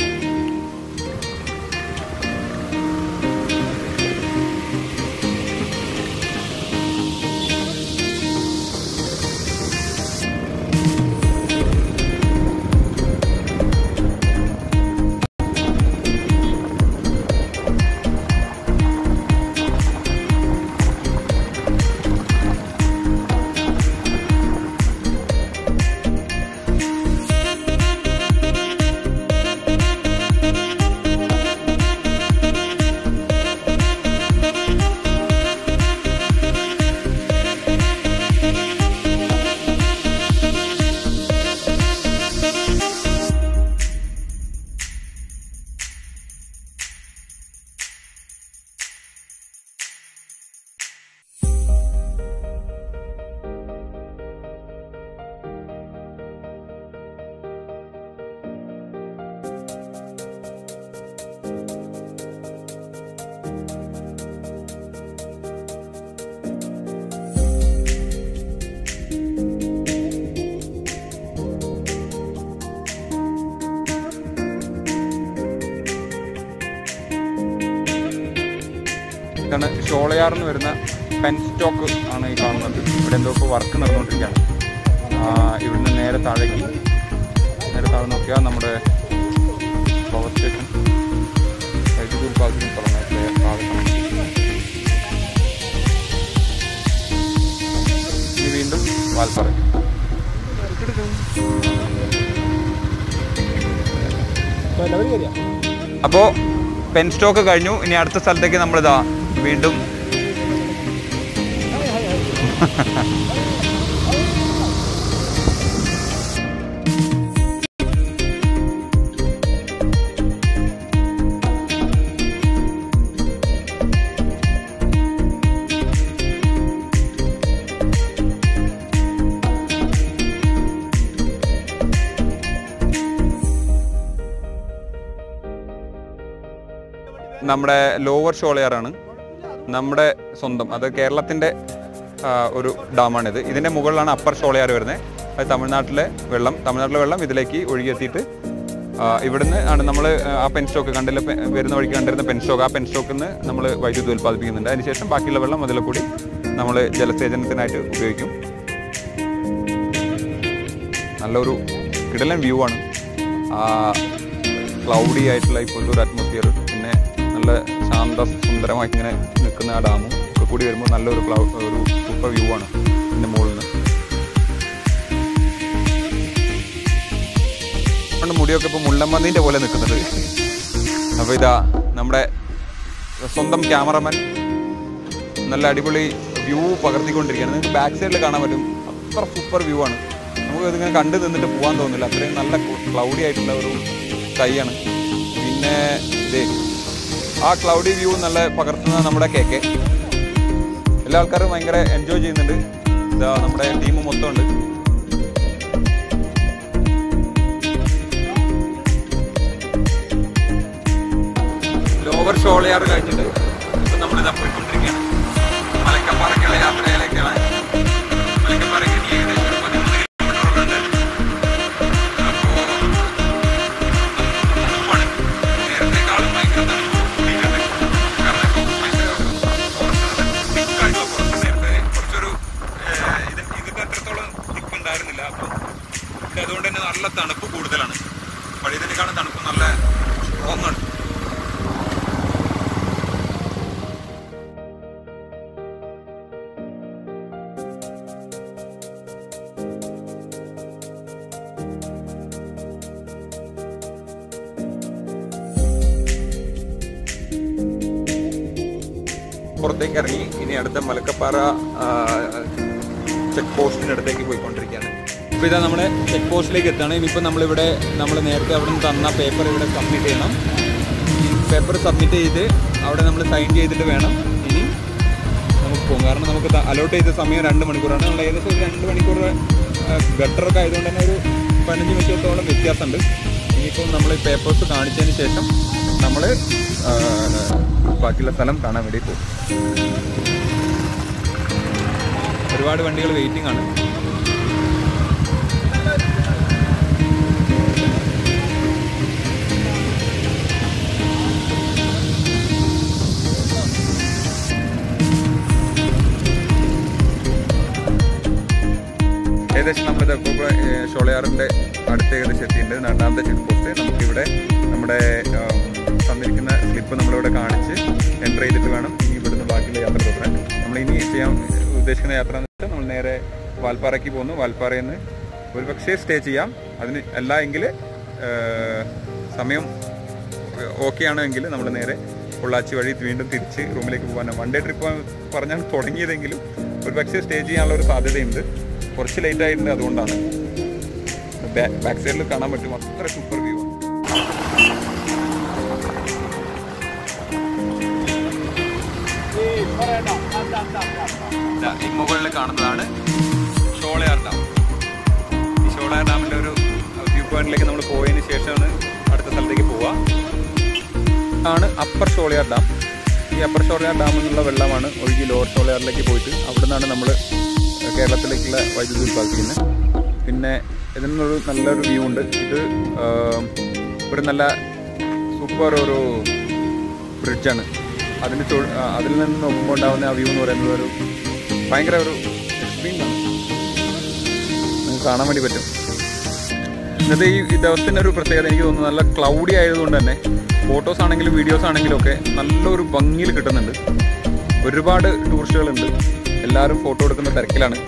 ഇതാണ് ഷോളയാർ എന്ന് വരുന്ന പെൻ സ്റ്റോക്ക് ആണ് ഈ കാണുന്നത് ഇവിടെ എന്തോ ഇപ്പോൾ വർക്ക് നടന്നുകൊണ്ടിരിക്കുകയാണ് ആ, ഇവിടുന്ന് നേരെ താഴേക്ക് നേരെ താഴെ നോക്കിയാൽ നമ്മുടെ പവർ സ്റ്റേഷൻ വൈദ്യുതി ഉൽപ്പാദിപ്പിക്കുന്ന സ്ഥലമാണ് ഭാഗത്താണ് ഇനി വീണ്ടും വാൽപ്പാറ അപ്പോൾ പെൻ സ്റ്റോക്ക് കഴിഞ്ഞു ഇനി അടുത്ത സ്ഥലത്തേക്ക് നമ്മളിതാ വീണ്ടും നമ്മുടെ ലോവർ ഷോളയാറാണ് നമ്മുടെ സ്വന്തം അത് കേരളത്തിൻ്റെ ആ, ഒരു ഡാമാണിത് ഇതിൻ്റെ മുകളിലാണ് അപ്പർ ഷോളയാർ വരുന്നത് അത് തമിഴ്നാട്ടിലെ വെള്ളം തമിഴ്നാട്ടിലെ വെള്ളം ഇതിലേക്ക് ഒഴുകിയെത്തിയിട്ട് ആ, ഇവിടുന്ന് ആണ് നമ്മൾ ആ പെൻ സ്റ്റോക്ക് കണ്ടില്ല പെ- വരുന്ന വഴിക്ക് കണ്ടിരുന്ന പെൻ സ്റ്റോക്ക് ആ പെൻ സ്റ്റോക്കിൽ നിന്ന് നമ്മൾ വൈദ്യുതി ഉൽപ്പാദിപ്പിക്കുന്നുണ്ട് അതിനുശേഷം ബാക്കിയുള്ള വെള്ളം അതിലെ കൂടി നമ്മൾ ജലസേചനത്തിനായിട്ട് ഉപയോഗിക്കും നല്ലൊരു കിടലൻ വ്യൂ ആണ് ആ ക്ലൗഡി ആയിട്ടുള്ള ഇപ്പോഴത്തെ ഒരു അറ്റ്മോസ്ഫിയർ പിന്നെ നല്ല ശാന്ത സുന്ദരമായി ഇങ്ങനെ നിൽക്കുന്ന ആ ഡാമും ഒക്കെ കൂടി വരുമ്പോൾ നല്ലൊരു ക്ലൗ ഒരു സൂപ്പർ വ്യൂ ആണ് ഇതിൻ്റെ മുകളിൽ നിന്ന് കൊണ്ട് മുടിയൊക്കെ ഇപ്പോൾ മുള്ളമ്പന്നീൻ്റെ പോലെ നിൽക്കുന്നത് അപ്പോൾ ഇതാ നമ്മുടെ സ്വന്തം ക്യാമറമാൻ നല്ല അടിപൊളി വ്യൂ പകർത്തിക്കൊണ്ടിരിക്കുകയാണ് നിങ്ങൾക്ക് ബാക്ക് സൈഡിൽ കാണാൻ പറ്റും അത്ര സൂപ്പർ വ്യൂ ആണ് നമുക്ക് ഇതിങ്ങനെ കണ്ടു നിന്നിട്ട് പോകാൻ തോന്നില്ല അത്രയും നല്ല ക്ലൗഡി ആയിട്ടുള്ള ഒരു സ്കൈ ആണ് പിന്നെ ഇതേ ആ ക്ലൗഡി വ്യൂ നല്ല പകർത്തുന്ന നമ്മുടെ കേക്ക് എല്ലാ ആൾക്കാരും ഭയങ്കര എൻജോയ് ചെയ്യുന്നുണ്ട് ഇതാ നമ്മുടെ ടീം മൊത്തം ഉണ്ട് ലോവർ ഷോളയാർ കഴിഞ്ഞിട്ട് ഇപ്പൊ നമ്മളിതാ പോയിക്കൊണ്ടിരിക്കുകയാണ് മലക്കപ്പാറയ്ക്കുള്ള യാത്രയിലേക്കാണ് മലക്കപ്പാറയ്ക്ക് ഇനി ഏകദേശം ഒരു പതിമൂന്ന് കിലോമീറ്ററോളം ഉണ്ട് അപ്പോ തണുപ്പാണ് നേരത്തെക്കാളും ഭയങ്കര തണുപ്പ് കൂടിയിട്ടുണ്ട് കാരണം ഇപ്പൊ ഭയങ്കര thick ആയിട്ടുള്ള പുറത്ത് നേരത്തെ കുറച്ചൊരു ഏഹ്, ഇത് ഇതിന്റെ അത്രത്തോളം തിക്ക് ഉണ്ടായിരുന്നില്ല അപ്പം ഇവിടെ അതുകൊണ്ട് തന്നെ നല്ല തണുപ്പ് കൂടുതലാണ് പഴയതിനേക്കാളും തണുപ്പ് നല്ല സ്ട്രോങ് ആണ് പുറത്തേക്ക് ഇറങ്ങി ഇനി അടുത്ത മലക്കപ്പാറ ചെക്ക് പോസ്റ്റിന്റെ അടുത്തേക്ക് പോയിക്കൊണ്ടിരിക്കുകയാണ് ഇപ്പോൾ ഇതാ നമ്മുടെ ചെക്ക് പോസ്റ്റിലേക്ക് എത്താണ് ഇനിയിപ്പോൾ നമ്മളിവിടെ നമ്മൾ നേരത്തെ അവിടെ നിന്ന് തന്ന പേപ്പർ ഇവിടെ സബ്മിറ്റ് ചെയ്യണം ഈ പേപ്പർ സബ്മിറ്റ് ചെയ്ത് അവിടെ നമ്മൾ സൈൻ ചെയ്തിട്ട് വേണം ഇനി നമുക്ക് പോകും കാരണം നമുക്ക് അലോട്ട് ചെയ്ത സമയം രണ്ട് മണിക്കൂറാണ് നമ്മൾ ഏകദേശം ഒരു രണ്ട് മണിക്കൂർ ഗട്ടറൊക്കെ ആയതുകൊണ്ട് തന്നെ ഒരു പതിനഞ്ച് മിനിറ്റത്തോളം വ്യത്യാസമുണ്ട് ഇനിയിപ്പോൾ നമ്മൾ ഈ പേപ്പേഴ്സ് കാണിച്ചതിന് ശേഷം നമ്മൾ ബാക്കിയുള്ള സ്ഥലം കാണാൻ വേണ്ടി പോകും ഒരുപാട് വണ്ടികൾ വെയിറ്റിംഗ് ആണ് ഏകദേശം നമ്മളിത് ഇപ്പോൾ ഷോളയാറിൻ്റെ അടുത്ത് ഏകദേശം എത്തിയിട്ടുണ്ട് രണ്ടാമത്തെ ചെക്ക് പോസ്റ്റ് നമുക്കിവിടെ നമ്മുടെ ആം, തന്നിരിക്കുന്ന സ്ലിപ്പ് നമ്മളിവിടെ കാണിച്ച് എൻ്റർ ചെയ്തിട്ട് വേണം ഇനി ഇവിടുന്ന് ബാക്കിയുള്ള യാത്ര തുടരാൻ നമ്മൾ ഇനി ചെയ്യാൻ ഉദ്ദേശിക്കുന്ന യാത്ര എന്ന് വെച്ചാൽ നമ്മൾ നേരെ വാൽപ്പാറയ്ക്ക് പോകുന്നു വാൽപ്പാറയിൽ നിന്ന് ഒരു പക്ഷേ സ്റ്റേ ചെയ്യാം അതിന് അല്ല എങ്കിൽ സമയം ഓക്കെ ആണെങ്കിൽ നമ്മൾ നേരെ പൊള്ളാച്ചി വഴി വീണ്ടും തിരിച്ച് റൂമിലേക്ക് പോകാൻ വൺ ഡേ ട്രിപ്പ് പറഞ്ഞാണ് തുടങ്ങിയതെങ്കിലും ഒരു പക്ഷേ സ്റ്റേ ചെയ്യാനുള്ള ഒരു സാധ്യതയുണ്ട് കുറച്ച് ലേറ്റ് ആയിട്ടുണ്ട് അതുകൊണ്ടാണ് ബാക്ക് സൈഡിൽ കാണാൻ പറ്റും അത്ര സൂപ്പർ വ്യൂ ഈ മുകളിൽ കാണുന്നതാണ് ഷോളയാർ ഡാം ഈ ഷോളയാർ ഡാമിന്റെ ഒരു വ്യൂ പോയിന്റിലേക്ക് നമ്മൾ പോയതിന് ശേഷമാണ് അടുത്ത സ്ഥലത്തേക്ക് പോവുക ആണ് അപ്പർ ഷോളിയാർ ഡാം ഈ അപ്പർ ഷോളിയാർ ഡാമിൽ നിന്നുള്ള വെള്ളമാണ് ഒഴുകി ലോവർ ഷോളിയാറിലേക്ക് പോയിട്ട് അവിടെ നിന്നാണ് നമ്മൾ കേരളത്തിലേക്കുള്ള വൈദ്യുതി ഉത്പാദിപ്പിക്കുന്നത് പിന്നെ ഇതിൽ നിന്നൊരു നല്ലൊരു വ്യൂ ഉണ്ട് ഇത് ആം, ഒരു നല്ല സൂപ്പർ ഒരു ബ്രിഡ്ജാണ് അതിന് തൊ- ആ, അതിൽ നിന്ന് നോക്കുമ്പോൾ ഉണ്ടാകുന്ന ആ വ്യൂ എന്ന് പറയുന്നത് ഒരു ഭയങ്കര ഒരു എക്സ്ട്രീം ആണ് നിങ്ങൾക്ക് കാണാൻ വേണ്ടി പറ്റും ഇന്നത്തെ ഈ ഈ ദിവസത്തിൻ്റെ ഒരു പ്രത്യേകത എനിക്ക് തോന്നുന്നു നല്ല ക്ലൗഡി ആയതുകൊണ്ട് തന്നെ ഫോട്ടോസ് ആണെങ്കിലും വീഡിയോസ് ആണെങ്കിലും ഒക്കെ നല്ലൊരു ഭംഗിയിൽ കിട്ടുന്നുണ്ട് ഒരുപാട് ടൂറിസ്റ്റുകളുണ്ട് എല്ലാവരും ഫോട്ടോ എടുക്കുന്ന തിരക്കിലാണ്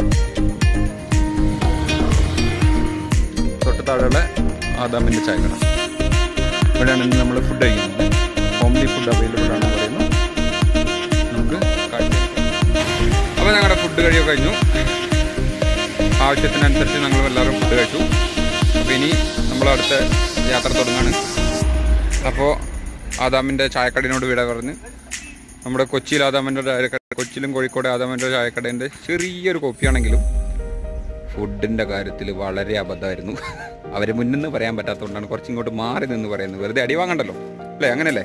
തൊട്ട് താഴെയുള്ള ആദാമിൻ്റെ ചായക്കട ഇവിടെയാണ് ഇന്ന് നമ്മൾ ഫുഡ് കഴിക്കുന്നത് ഹോംലി ഫുഡ് അവൈലബിൾ ആണ് പറയുന്നു നമുക്ക് കാഴ്ച അപ്പോൾ ഞങ്ങളുടെ ഫുഡ് കഴിയൊക്കെ കഴിഞ്ഞു ആവശ്യത്തിനനുസരിച്ച് ഞങ്ങൾ എല്ലാവരും ഫുഡ് കഴിച്ചു അപ്പോൾ ഇനി നമ്മൾ അടുത്ത യാത്ര തുടങ്ങാണ് അപ്പോൾ ആദാമിൻ്റെ ചായക്കടയിനോട് വിട പറഞ്ഞ് നമ്മുടെ കൊച്ചിയിൽ ആദാമിൻ്റെ ചായക്കട കൊച്ചിയിലും കോഴിക്കോട് ആദാമിൻ്റെ ചായക്കടേൻ്റെ ചെറിയൊരു കോപ്പിയാണെങ്കിലും ഫുഡിൻ്റെ കാര്യത്തിൽ വളരെ അബദ്ധമായിരുന്നു അവരെ മുന്നിൽ നിന്ന് പറയാൻ പറ്റാത്തതുകൊണ്ടാണ് കുറച്ചിങ്ങോട്ട് മാറി നിന്ന് പറയുന്നത് വെറുതെ അടി വാങ്ങണ്ടല്ലോ അല്ലേ അങ്ങനെയല്ലേ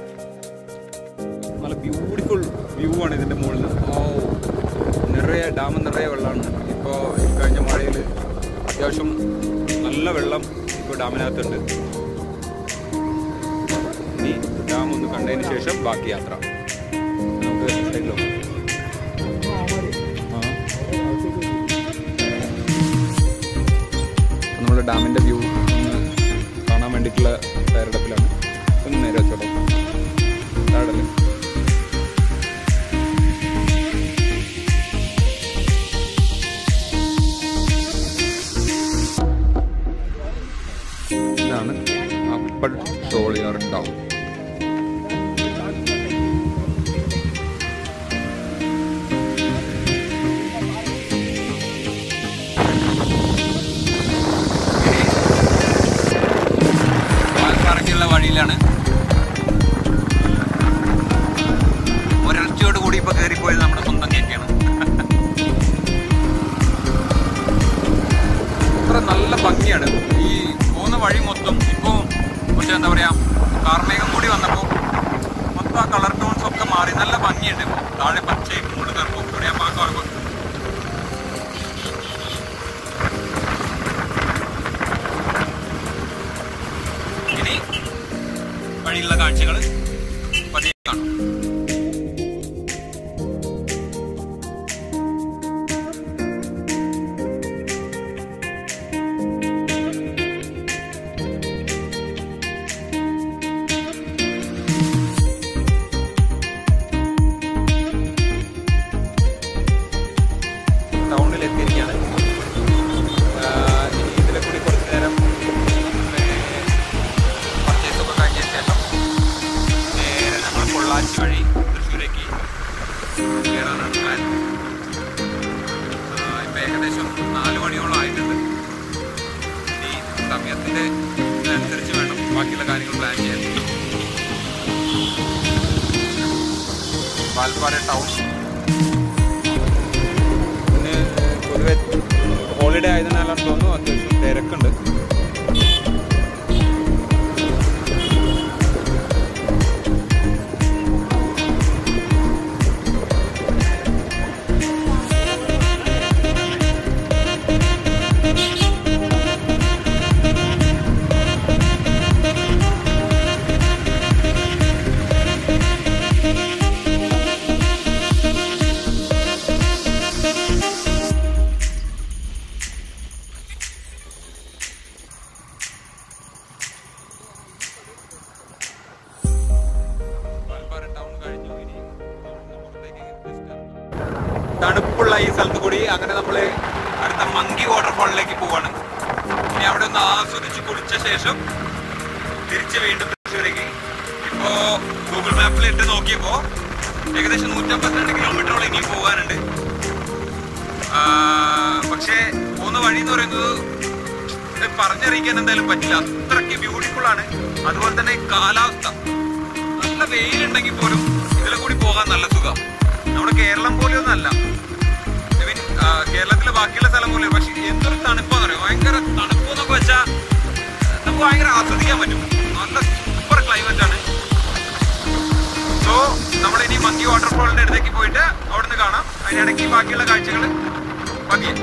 നല്ല ബ്യൂട്ടിഫുൾ വ്യൂ ആണ് ഇതിൻ്റെ മുകളിൽ നിന്ന് ഓ നിറയെ ഡാം നിറയെ വെള്ളമാണ് ഇപ്പോൾ കഴിഞ്ഞ മഴയിൽ അത്യാവശ്യം നല്ല വെള്ളം ഇപ്പോൾ ഡാമിനകത്തുണ്ട് ഇനി ഡാം ഒന്ന് കണ്ടതിന് ശേഷം ബാക്കി യാത്ര നമുക്ക് സൈഡിലോ നമ്മൾ ഡാമിൻ്റെ വ്യൂ ഒന്ന് കാണാൻ വേണ്ടിയിട്ടുള്ള തയ്യാറെടുപ്പിലാണ് ഒന്ന് നേരെ വെച്ചോട്ടോ താഴല്ലേ ഇതാണ് അപ്പർ ഷോളിയർ ഡൗൺ വാൽപ്പാറയ്ക്കുള്ള വഴിയിലാണ് മാറി നല്ല ഭംഗിയുണ്ട് താഴെ പച്ചയും മുകളിൽ കറുപ്പും ഇവിടെ ഞാൻ പാകം ഇനി വഴിയുള്ള കാഴ്ചകൾ പതിയെ കാണാം ടൗണിൽ എത്തിയിരിക്കുകയാണ് ആഹ് ഇനി ഇതിലെ കൂടി കുറച്ച് നേരം പർച്ചേസ് ഒക്കെ കഴിഞ്ഞ ശേഷം നേരെ നമ്മൾ പൊള്ളാച്ചി വഴി തൃശ്ശൂരേക്ക് കയറാനാണ് പ്ലാൻ ഇപ്പം ഏകദേശം നാല് മണിയോളം ആയിട്ടുണ്ട് ഇനി സമയത്തിൻ്റെ അനുസരിച്ച് വേണം ബാക്കിയുള്ള കാര്യങ്ങൾ പ്ലാൻ ചെയ്യാൻ വാൽപ്പാറ ടൗൺ ഇന്ന് പൊതുവെ ഹോളിഡേ ആയതിനാലാണെന്ന് തോന്നുന്നു അത്യാവശ്യം തിരക്കുണ്ട് വാൽപ്പാറ ടൗൺ കഴിഞ്ഞു ഇനി അവിടുന്ന് പുറത്തേക്ക് just ഇറങ്ങാം. തണുപ്പുള്ള ഈ സ്ഥലത്ത് കൂടി അങ്ങനെ നമ്മൾ അടുത്ത മങ്കി വാട്ടർഫാളിലേക്ക് പോവാണ് ഇനി അവിടെ ഒന്ന് ആസ്വദിച്ച് കുളിച്ച ശേഷം തിരിച്ച് വീണ്ടും തൃശ്ശൂരേക്ക് ഇപ്പോ ഗൂഗിൾ മാപ്പിൽ ഇട്ട് നോക്കിയപ്പോ ഏകദേശം നൂറ്റമ്പത്തിരണ്ട് കിലോമീറ്ററോളം ഇനിയും പോകാനുണ്ട് ആ, പക്ഷേ പോകുന്ന വഴി എന്ന് പറയുന്നത് ഇത് പറഞ്ഞറിയിക്കാൻ എന്തായാലും പറ്റില്ല അത്രയ്ക്ക് ബ്യൂട്ടിഫുൾ ആണ് അതുപോലെ തന്നെ കാലാവസ്ഥ നല്ല വെയിലുണ്ടെങ്കിൽ പോലും ഇതിലെ കൂടി പോകാൻ നല്ല സുഖം നമ്മുടെ കേരളം പോലെയൊന്നും അല്ല I mean, ആ, കേരളത്തിലെ ബാക്കിയുള്ള സ്ഥലം പോലെ പക്ഷെ എന്തൊരു തണുപ്പാന്ന് പറയും ഭയങ്കര തണുപ്പ് എന്നൊക്കെ വെച്ചാൽ നമുക്ക് ഭയങ്കര ആസ്വദിക്കാൻ പറ്റും നല്ല സൂപ്പർ ക്ലൈമറ്റ് ആണ് സോ നമ്മൾ ഇനി മങ്കി വാട്ടർഫോളിന്റെ അടുത്തേക്ക് പോയിട്ട് അവിടുന്ന് കാണാം അതിനിടയ്ക്ക് ബാക്കിയുള്ള കാഴ്ചകൾ പതിയെ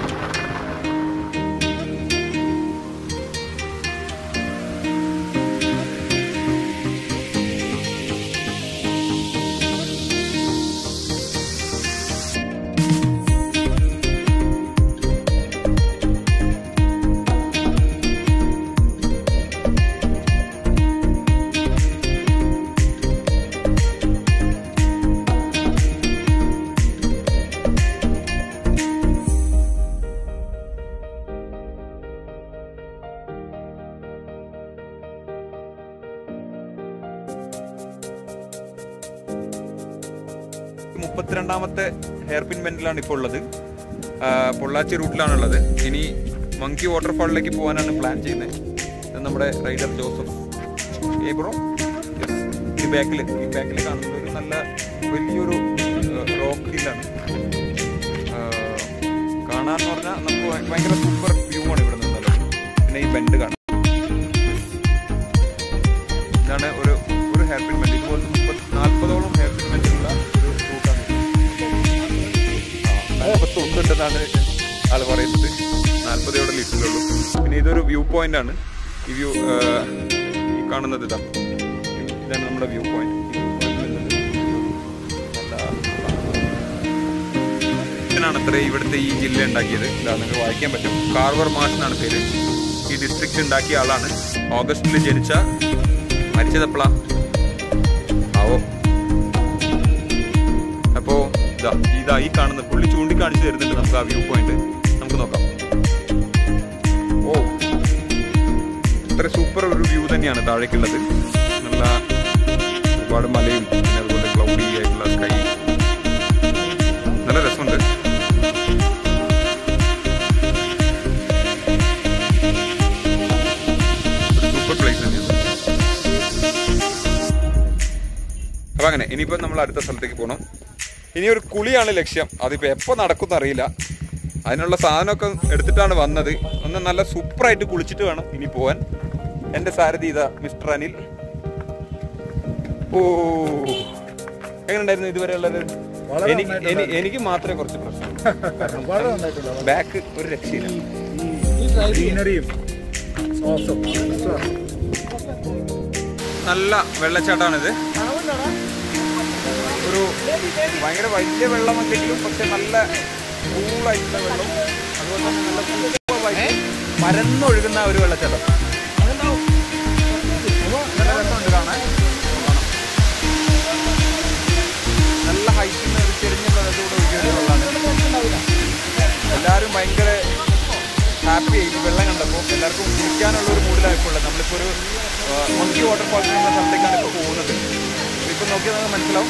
മുപ്പത്തിരണ്ടാമത്തെ ഹെയർ പിൻ ബെൻഡിലാണ് ഇപ്പോൾ ഉള്ളത് ആ, പൊള്ളാച്ചി റൂട്ടിലാണുള്ളത് ഇനി മങ്കി വാട്ടർഫാളിലേക്ക് പോകാനാണ് പ്ലാൻ ചെയ്യുന്നത് ഇത് നമ്മുടെ റൈഡർ ജോസഫ് ഏ ബ്രോ യെസ് ഈ ബാക്കിൽ ഈ ബാക്കിൽ കാണുന്നത് ഒരു നല്ല വലിയൊരു റോക്ക് ഹില്ലാണ് കാണാന്ന് പറഞ്ഞാൽ നമുക്ക് ഭയ- ഭയങ്കര സൂപ്പർ വ്യൂ ആണ് ഇവിടെ നിന്നുള്ളത് പിന്നെ ഈ ബെൻഡ് കാണാം ഇതാണ് ഒരു ഒരു ഹെയർ പിൻ ബെൻഡ് ഇതുപോലത്തെ മുപ്പത് നാൽപ്പതോളം ഹെയർ പിൻ ബെൻഡുള്ള ഒരു റൂട്ടാണ് നാൽപ്പത്തൊന്നുണ്ടെന്നാണ് ആൾ പറയുന്നത് നാൽപ്പതോടെ ലിസ്റ്റിലുള്ളൂ പിന്നെ ഇതൊരു വ്യൂ പോയിന്റ് ആണ് ഈ വ്യൂ ഈ കാണുന്നത് ഇതാ ഇതാണ് നമ്മുടെ വ്യൂ പോയിന്റ് ാണ് അത്ര ഇവിടുത്തെ ഈ ജില്ല ഉണ്ടാക്കിയത് ഇതാ നിങ്ങൾക്ക് വായിക്കാൻ പറ്റും കാർവർ മാഷ് എന്നാണ് പേര് ഈ ഡിസ്ട്രിക്ട് ഉണ്ടാക്കിയ ആളാണ് ഓഗസ്റ്റിൽ ജനിച്ച മരിച്ചത് എപ്പോഴാ ആവോ അപ്പോ ഇതാ ഇതാ ഈ കാണുന്ന പുള്ളി ചൂണ്ടിക്കാണിച്ചു തരുന്നുണ്ട് നമുക്ക് ആ വ്യൂ പോയിന്റ് നമുക്ക് നോക്കാം ഓ ഇത്ര സൂപ്പർ ഒരു വ്യൂ തന്നെയാണ് താഴേക്കുള്ളത് നല്ല ഒരുപാട് മലയും പിന്നെ അതുപോലെ ക്ലൗഡി ആയിട്ടുള്ള സ്കൈ നല്ല രസമുണ്ട് സൂപ്പർ പ്ലേസ് തന്നെയാണ് അപ്പൊ അങ്ങനെ ഇനിയിപ്പോ നമ്മൾ അടുത്ത സ്ഥലത്തേക്ക് പോകണം ഇനി ഒരു കുളിയാണ് ലക്ഷ്യം അതിപ്പോ എപ്പോ നടക്കും അറിയില്ല അതിനുള്ള സാധനമൊക്കെ എടുത്തിട്ടാണ് വന്നത് ഒന്ന് നല്ല സൂപ്പറായിട്ട് കുളിച്ചിട്ട് വേണം ഇനി പോവാൻ എന്റെ സാരഥി ഇതാ മിസ്റ്റർ അനിൽ ഓ എങ്ങനെ ഉണ്ടായിരുന്നു ഇതുവരെ ഉള്ളത് എനിക്ക് എനി- എനിക്ക് മാത്രമേ കുറച്ച് പ്രശ്നം വളരെ നന്നായിട്ടുണ്ട് ബാക്ക് ഒരു രക്ഷയില്ല ഗ്രീനറിയും സോസും നല്ല വെള്ളച്ചാട്ടമാണിത് ഒരു ഭയങ്കര വലിയ വെള്ളമല്ലെങ്കിലും പക്ഷെ നല്ല കൂളായിട്ടുള്ള വെള്ളം അതുപോലെ തന്നെ നല്ല സൂപ്പറായിട്ട് പരന്നൊഴുകുന്ന ഒരു വെള്ളച്ചാട്ടം നല്ല രസമുണ്ട് കാണാൻ കാണാം. നല്ല ഹൈറ്റിൽ നിന്ന് ഒരു ചെറിഞ്ഞ പ്രദേശത്തൂടെ ഒഴുകിയ ഒരു വെള്ളമാണ് എല്ലാവരും ഭയങ്കര ഹാപ്പി ആയി ഈ വെള്ളം കണ്ടപ്പോൾ എല്ലാവർക്കും കുളിക്കാനുള്ള ഒരു മൂഡിലായപ്പോൾ ഉള്ളത് നമ്മളിപ്പോൾ ഒരു മങ്കി വാട്ടർഫാൾസ് എന്ന സ്ഥലത്തേക്കാണ് ഇപ്പോൾ പോകുന്നത് ഇപ്പം നോക്കിയാൽ നമുക്ക് മനസ്സിലാവും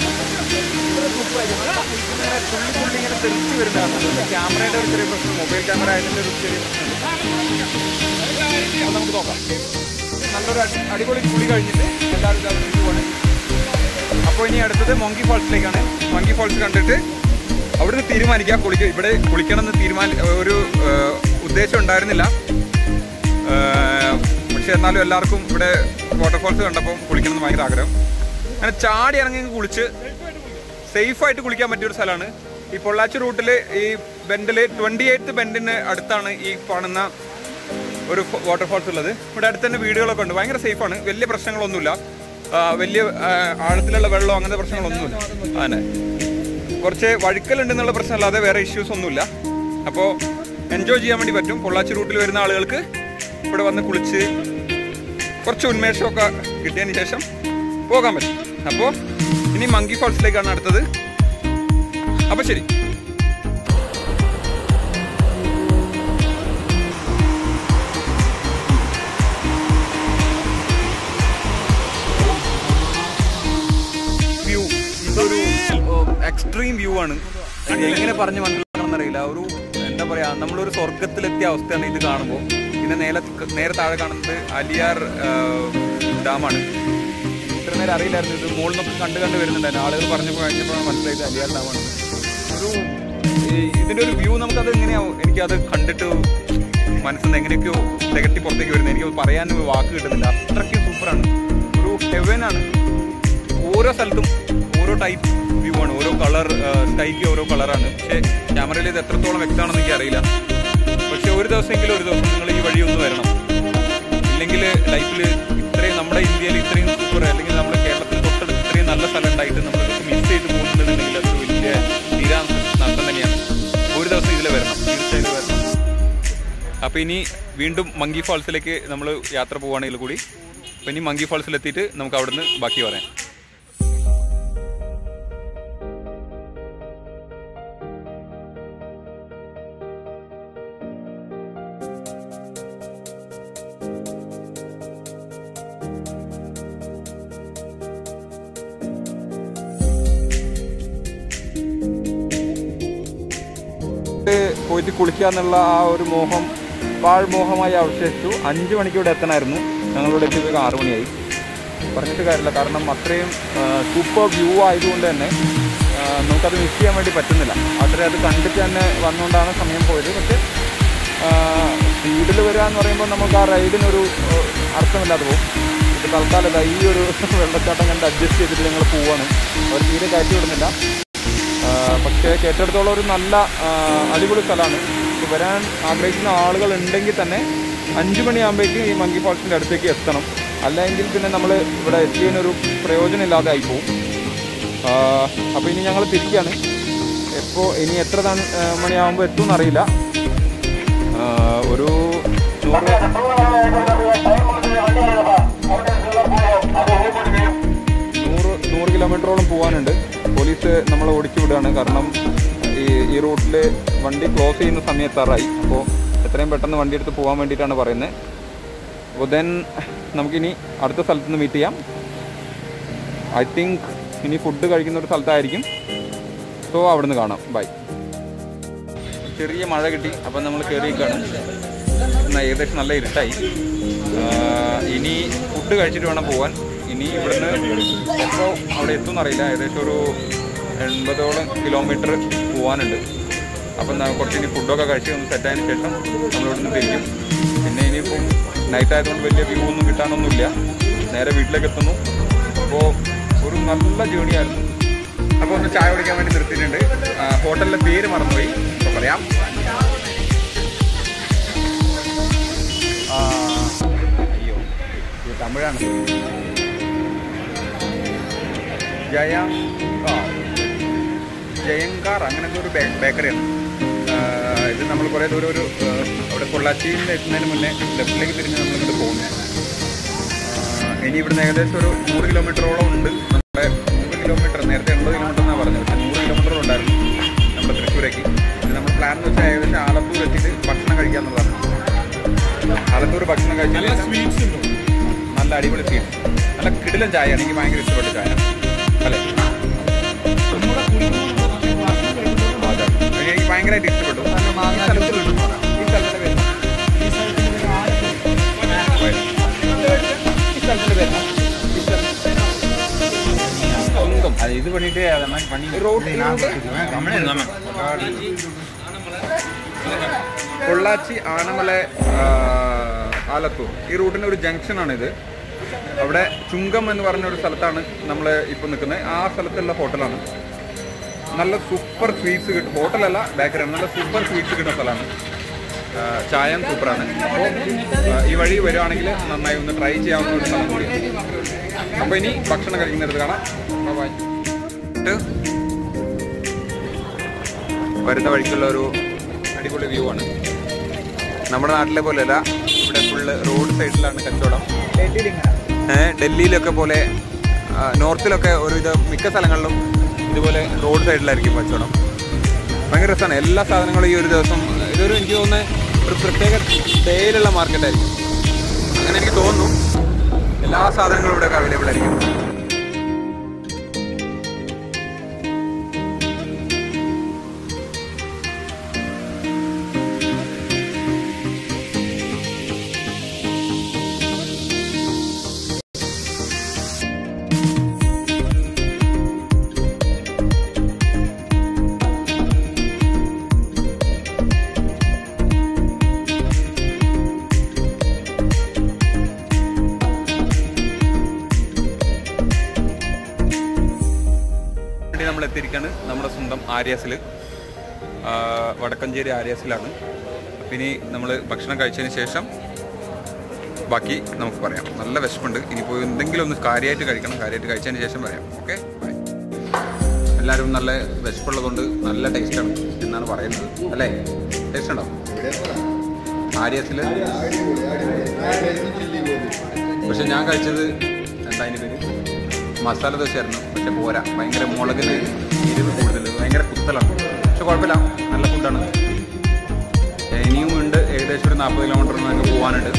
ഇങ്ങനെ തുള്ളി തുള്ളി ഇങ്ങനെ തെളിച്ച് വരുന്നതാണ് ക്യാമറയുടെ ഒരു ചെറിയ പ്രശ്നം മൊബൈൽ ക്യാമറ ആയതിൻ്റെ ഒരു ചെറിയ പ്രശ്നം അപ്പോൾ നമുക്ക് നോക്കാം നല്ലൊരു അടി- അടിപൊളി കുളി കഴിഞ്ഞിട്ട് എല്ലാവരും ഇതാ തിരിച്ചു പോകണം അപ്പോൾ ഇനി അടുത്തത് മങ്കി ഫാൾസിലേക്കാണ് മങ്കി ഫാൾസ് കണ്ടിട്ട് അവിടുന്ന് തീരുമാനിക്കാം കുളിക്ക ഇവിടെ കുളിക്കണം എന്ന് തീരുമാനി ഒരു ഏഹ്, ഉദ്ദേശം ഉണ്ടായിരുന്നില്ല ഏഹ്, പക്ഷെ എന്നാലും എല്ലാവർക്കും ഇവിടെ വാട്ടർഫാൾസ് കണ്ടപ്പോൾ കുളിക്കണം എന്ന് ഭയങ്കര ആഗ്രഹം അങ്ങനെ ചാടി ഇറങ്ങി അങ്ങ് കുളിച്ച് സേഫായിട്ട് കുളിക്കാൻ പറ്റിയ ഒരു സ്ഥലമാണ് ഈ പൊള്ളാച്ചി റൂട്ടിൽ ഈ ബെൻഡിൽ ട്വൻറ്റി എയ്ത്ത് ബെൻഡിന് അടുത്താണ് ഈ കാണുന്ന ഒരു വാട്ടർഫാൾസ് ഉള്ളത് ഇവിടെ അടുത്ത് തന്നെ വീടുകളൊക്കെ ഉണ്ട് ഭയങ്കര സേഫാണ് വലിയ പ്രശ്നങ്ങളൊന്നുമില്ല ആ, വലിയ ആ, ആഴത്തിലുള്ള വെള്ളം അങ്ങനത്തെ പ്രശ്നങ്ങളൊന്നുമില്ല അങ്ങനെ കുറച്ച് വഴുക്കലുണ്ടെന്നുള്ള പ്രശ്നമല്ലാതെ വേറെ ഇഷ്യൂസ് ഒന്നുമില്ല അപ്പോൾ എൻജോയ് ചെയ്യാൻ വേണ്ടി പറ്റും പൊള്ളാച്ചി റൂട്ടിൽ വരുന്ന ആളുകൾക്ക് ഇവിടെ വന്ന് കുളിച്ച് കുറച്ച് ഉന്മേഷമൊക്കെ കിട്ടിയതിന് ശേഷം പോകാൻ പറ്റും അപ്പോൾ ഇനി മങ്കി ഫാൾസിലേക്കാണ് അടുത്തത് അപ്പോൾ ശരി വ്യൂ ഇതൊരു എക്സ്ട്രീം വ്യൂ ആണ് ഇത് എങ്ങനെ പറഞ്ഞ് മനസ്സിലാക്കണം അറിയില്ല ഒരു എന്താ പറയാ നമ്മളൊരു സ്വർഗത്തിലെത്തിയ അവസ്ഥയാണ് ഇത് കാണുമ്പോൾ പിന്നെ നേരെ നേരെ താഴെ കാണുന്നത് അലിയാർ ഡാമാണ് ഇത്ര നേരം അറിയില്ലായിരുന്നു ഇത് മുകളിൽ നിന്നൊക്കെ കണ്ട് കണ്ട് വരുന്നുണ്ടായിരുന്നു ആളുകൾ പറഞ്ഞപ്പോൾ കഴിഞ്ഞപ്പോഴാണ് മനസ്സിലായത് അലിയാർ ഡാമാണ് ഒരു ഈ ഇതിന്റെ ഒരു വ്യൂ നമുക്കത് എങ്ങനെയാവും എനിക്കത് കണ്ടിട്ട് മനസ്സിൽ നിന്ന് എങ്ങനെയൊക്കെയോ തികട്ടി പുറത്തേക്ക് വരുന്നത് എനിക്ക് പറയാൻ ഒരു വാക്ക് കിട്ടുന്നില്ല അത്രയ്ക്ക് സൂപ്പറാണ് ഒരു ഹെവനാണ് ഓരോ സ്ഥലത്തും ഓരോ ടൈപ്പ് വ്യൂ ആണ് ഓരോ കളർ സ്കൈക്ക് ഓരോ കളറാണ് പക്ഷേ ക്യാമറയിൽ ഇത് എത്രത്തോളം വ്യക്തമാണെന്ന് എനിക്ക് അറിയില്ല പക്ഷെ ഒരു ദിവസമെങ്കിലും ഒരു ദിവസം നിങ്ങൾ ഈ വഴി ഒന്ന് വരണം ഇല്ലെങ്കിൽ ലൈഫിൽ ഇത്രയും നമ്മുടെ ഇന്ത്യയിൽ ഇത്രയും സൂപ്പർ അല്ലെങ്കിൽ നമ്മുടെ കേരളത്തിൽ തൊട്ടടുത്ത് ഇത്രയും നല്ല സ്ഥലം ഉണ്ടായിട്ട് നമ്മൾ മിസ് ചെയ്ത് പോകുന്നുണ്ടെന്നുണ്ടെങ്കിൽ അതൊരു വലിയ തീരാ നഷ്ടം തന്നെയാണ് ഒരു ദിവസം ഇതിൽ വരണം തീർച്ചയായും വരണം അപ്പോൾ ഇനി വീണ്ടും മങ്കി ഫാൾസിലേക്ക് നമ്മൾ യാത്ര പോവുകയാണെങ്കിൽ കൂടി അപ്പോൾ ഇനി മങ്കി ഫാൾസിലെത്തിയിട്ട് നമുക്ക് അവിടുന്ന് ബാക്കി പറയാം പോയിട്ട് കുളിക്കുക എന്നുള്ള ആ ഒരു മോഹം പാഴ്മോഹമായി അവശേഷിച്ചു അഞ്ച് മണിക്ക് ഇവിടെ എത്തണമായിരുന്നു ഞങ്ങളിവിടെ എത്തിയപ്പോൾ ആറു മണിയായി പറഞ്ഞിട്ട് കാര്യമില്ല കാരണം അത്രയും സൂപ്പർ വ്യൂ ആയതുകൊണ്ട് തന്നെ ആ, നമുക്കത് മിസ് ചെയ്യാൻ വേണ്ടി പറ്റുന്നില്ല അത്രയും അത് കണ്ടിട്ട് തന്നെ വന്നുകൊണ്ടാണ് സമയം പോയത് പക്ഷേ സ്പീഡിൽ വരിക എന്ന് പറയുമ്പോൾ നമുക്ക് ആ റൈഡിനൊരു ആ, അർത്ഥമില്ലാതെ പോകും ഇത് തൽക്കാലം ഇതാ ഈ ഒരു വെള്ളച്ചാട്ടം കണ്ട് അഡ്ജസ്റ്റ് ചെയ്തിട്ട് ഞങ്ങൾ പോവാണ് അവർ തീരെ കയറ്റി വിടുന്നില്ല ആ, പക്ഷേ കേട്ടെടുത്തോളം ഒരു നല്ല ആ, അടിപൊളി സ്ഥലമാണ് ഇത് വരാൻ ആഗ്രഹിക്കുന്ന ആളുകൾ ഉണ്ടെങ്കിൽ തന്നെ അഞ്ച് മണിയാകുമ്പോഴേക്കും ഈ മങ്കി ഫാൾസിൻ്റെ അടുത്തേക്ക് എത്തണം അല്ലെങ്കിൽ പിന്നെ നമ്മൾ ഇവിടെ എത്തിയതിനൊരു പ്രയോജനം ഇല്ലാതെ ആയി പോകും അപ്പോൾ ഇനി ഞങ്ങൾ തിരിക്കുകയാണ് എപ്പോൾ ഇനി എത്ര തൺ- ആ, മണിയാകുമ്പോൾ എത്തും എന്നറിയില്ല ആ, ഒരു നൂറ് നൂറ് നൂറ് കിലോമീറ്ററോളം പോകാനുണ്ട് പോലീസ് നമ്മളെ ഓടിച്ചു വിടുകയാണ് കാരണം ഈ ഈ റൂട്ടിൽ വണ്ടി ക്ലോസ് ചെയ്യുന്ന സമയത്താറായി അപ്പോൾ എത്രയും പെട്ടെന്ന് വണ്ടി എടുത്ത് പോകാൻ വേണ്ടിയിട്ടാണ് പറയുന്നത് അപ്പോൾ ദെൻ നമുക്കിനി അടുത്ത സ്ഥലത്ത് നിന്ന് മീറ്റ് ചെയ്യാം ഐ തിങ്ക് ഇനി ഫുഡ് കഴിക്കുന്ന ഒരു സ്ഥലത്തായിരിക്കും സോ അവിടുന്ന് കാണാം ബൈ ചെറിയ മഴ കിട്ടി അപ്പം നമ്മൾ കയറിയേക്കാണ് ഇന്ന് ഏകദേശം നല്ല ഇരുട്ടായി ആഹ് ഇനി ഫുഡ് കഴിച്ചിട്ട് വേണം പോകാൻ ഇനി ഇവിടുന്ന് എപ്പോൾ അവിടെ എത്തും എന്നറിയില്ല ഏകദേശം ഒരു എൺപതോളം കിലോമീറ്റർ പോകാനുണ്ട് അപ്പം ന- കുറച്ച് ഇനി ഫുഡൊക്കെ കഴിച്ച് ഒന്ന് സെറ്റായതിനു ശേഷം നമ്മൾ ഇവിടുന്ന് തിരിക്കും പിന്നെ ഇനിയിപ്പം നൈറ്റ് ആയതുകൊണ്ട് വലിയ വ്യൂ ഒന്നും കിട്ടാനൊന്നുമില്ല നേരെ വീട്ടിലേക്ക് എത്തുന്നു അപ്പോൾ ഒരു നല്ല ജേണി ആയിരുന്നു അപ്പോൾ ഒന്ന് ചായ കുടിക്കാൻ വേണ്ടി നിർത്തിയിട്ടുണ്ട് ആ, ഹോട്ടലിലെ പേര് മറന്നുപോയി അപ്പോൾ പറയാം ആ, അയ്യോ ഇത് തമിഴാണ് ജയ ആ, ജയങ്കാർ അങ്ങനത്തെ ഒരു ബേ- ബേക്കറിയാണ് ആ, ഇത് നമ്മൾ കുറേ ദൂരം ഒരു ആ, അവിടെ പൊള്ളാച്ചിയിൽ നിന്ന് എത്തുന്നതിന് മുന്നേ ലെഫ്റ്റിലേക്ക് തിരിഞ്ഞ് നമ്മളിങ്ങോട്ട് പോകുന്നു ആ, ഇനി ഇവിടുന്ന് ഏകദേശം ഒരു നൂറ് കിലോമീറ്ററോളം ഉണ്ട് നമ്മുടെ നൂറ് കിലോമീറ്റർ നേരത്തെ എൺപത് കിലോമീറ്റർ എന്നാണ് പറഞ്ഞത് പക്ഷേ നൂറ് കിലോമീറ്റർ ഉണ്ടായിരുന്നു നമ്മുടെ തൃശ്ശൂരേക്ക് ഇത് നമ്മൾ പ്ലാൻ എന്ന് വെച്ചാൽ ഏകദേശം ആലത്തൂർ എത്തിയിട്ട് ഭക്ഷണം കഴിക്കാന്നുള്ളതാണ് ആലത്തൂർ ഭക്ഷണം കഴിച്ച നല്ല ശേഷം സ്വീറ്റ്സ് ഉണ്ടോ നല്ല അടിപൊളി സ്വീറ്റ് നല്ല കിടിലൻ ചായ എനിക്ക് ഭയങ്കര ഇഷ്ടപ്പെട്ട ചായ അല്ലേ നമ്മുടെ കുടുംബം ഭക്ഷണം കഴിക്കുമ്പോൾ അതെ എനിക്ക് ഭയങ്കരമായിട്ട് ഇഷ്ടപ്പെട്ടു ഈ സ്ഥലത്ത് ഈ സ്ഥലത്തിന്റെ പേര് ഈ സ്ഥലത്തിന് ഒരു ആലപ്പുഴ. ഈ സ്ഥലത്തിന്റെ പേര് ഈ സ്ഥലം സ്വന്തം அது இது பண்ணிட்டு அதை மாதிரி பண்ணி റോഡ് கம்மனே இல்லாம പൊള്ളാച്ചി ആനമല ആ, ആലത്തൂർ ഈ റൂട്ടിന് ഒരു ജംഗ്ഷനാണ് ഇത് അവിടെ ചുങ്കം എന്ന് പറഞ്ഞ ഒരു സ്ഥലത്താണ് നമ്മൾ ഇപ്പോൾ നിൽക്കുന്നത് ആ സ്ഥലത്തുള്ള ഹോട്ടലാണ് നല്ല സൂപ്പർ സ്വീറ്റ്സ് കിട്ടും ഹോട്ടലല്ല ബേക്കറിയാണ് നല്ല സൂപ്പർ സ്വീറ്റ്സ് കിട്ടുന്ന സ്ഥലമാണ് ആ, ചായം സൂപ്പറാണ് അപ്പോൾ ഈ വഴി വരുവാണെങ്കിൽ നന്നായി ഒന്ന് ട്രൈ ചെയ്യാവുന്ന ഒരു സ്ഥലം കൂടിയാണ് അപ്പോൾ ഇനി ഭക്ഷണം കഴിക്കുന്നിടത്ത് കാണാം ബൈ വരുന്ന വഴിക്കുള്ള ഒരു അടിപൊളി വ്യൂ ആണ് നമ്മുടെ നാട്ടിലെ പോലെയല്ല ഇവിടെ ഫുള്ള് റോഡ് സൈഡിലാണ് കച്ചവടം ഏഹ് ഡൽഹിയിലൊക്കെ പോലെ ആ, നോർത്തിലൊക്കെ ഒരു ഇത് മിക്ക സ്ഥലങ്ങളിലും ഇതുപോലെ റോഡ് സൈഡിലായിരിക്കും കച്ചവടം ഭയങ്കര രസമാണ് എല്ലാ സാധനങ്ങളും ഈ ഒരു ദിവസം ഇതൊരു എനിക്ക് തോന്നുന്നത് ഒരു പ്രത്യേക ഡേയിലുള്ള മാർക്കറ്റായിരിക്കും അങ്ങനെ എനിക്ക് തോന്നുന്നു എല്ലാ സാധനങ്ങളും ഇവിടെ അവൈലബിൾ ആയിരിക്കും വേണ്ടി നമ്മൾ എത്തിയിരിക്കുകയാണ് നമ്മുടെ സ്വന്തം ആര്യാസിൽ വടക്കഞ്ചേരി ആര്യാസിലാണ് അപ്പം ഇനി നമ്മൾ ഭക്ഷണം കഴിച്ചതിന് ശേഷം ബാക്കി നമുക്ക് പറയാം നല്ല വിശപ്പുണ്ട് ഇനിയിപ്പോൾ എന്തെങ്കിലും ഒന്ന് കാര്യമായിട്ട് കഴിക്കണം കാര്യമായിട്ട് കഴിച്ചതിന് ശേഷം പറയാം ഓക്കെ ബൈ എല്ലാവരും നല്ല വിശപ്പുള്ളതുകൊണ്ട് നല്ല ടേസ്റ്റാണ് എന്നാണ് പറയുന്നത് അല്ലേ ടേസ്റ്റ് ഉണ്ടോ ആര്യാസിൽ പക്ഷെ ഞാൻ കഴിച്ചത് എന്താ അതിൻ്റെ പേര് മസാല ദോശയായിരുന്നു പക്ഷെ പോരാ ഭയങ്കര മുളകിന് എരിവ് കൂടുതൽ ഭയങ്കര കുത്തലാണ് പക്ഷെ കുഴപ്പമില്ല നല്ല ഫുഡാണ് ഇനിയും ഉണ്ട് ഏകദേശം ഒരു നാൽപ്പത് കിലോമീറ്റർ ഞങ്ങൾക്ക് പോകാനുണ്ട്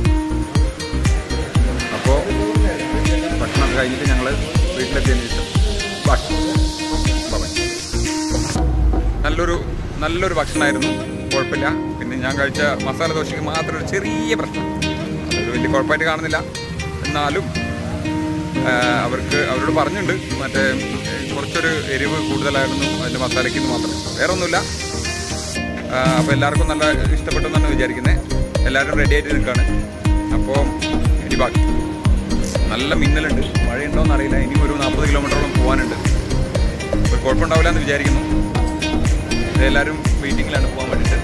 അപ്പോൾ ഭക്ഷണം കഴിഞ്ഞിട്ട് ഞങ്ങൾ വീട്ടിലെത്തിയതിന് ശേഷം ബാക്കി ബൈ. നല്ലൊരു നല്ലൊരു ഭക്ഷണമായിരുന്നു കുഴപ്പമില്ല പിന്നെ ഞാൻ കഴിച്ച മസാല ദോശയ്ക്ക് മാത്രം ഒരു ചെറിയ പ്രശ്നം അതൊരു വലിയ കുഴപ്പമായിട്ട് കാണുന്നില്ല എന്നാലും ആ, അവർക്ക് അവരോട് പറഞ്ഞിട്ടുണ്ട് മറ്റേ ഏ, കുറച്ചൊരു എരിവ് കൂടുതലായിരുന്നു അതിൻ്റെ മസാലയ്ക്ക് എന്ന് മാത്രം വേറെ ഒന്നുമില്ല അപ്പോൾ എല്ലാവർക്കും നല്ല ഇഷ്ടപ്പെട്ടു എന്നാണ് വിചാരിക്കുന്നത് എല്ലാവരും റെഡി ആയിട്ട് നിൽക്കുകയാണ് അപ്പോൾ ഇനി ബാക്കി നല്ല മിന്നലുണ്ട് മഴയുണ്ടോയെന്ന് അറിയില്ല ഇനി ഒരു നാൽപ്പത് കിലോമീറ്ററോളം പോകാനുണ്ട് ഒരു കുഴപ്പമുണ്ടാവില്ല എന്ന് വിചാരിക്കുന്നു എല്ലാവരും വെയിറ്റിങ്ങിലാണ് പോകാൻ വേണ്ടിയിട്ട്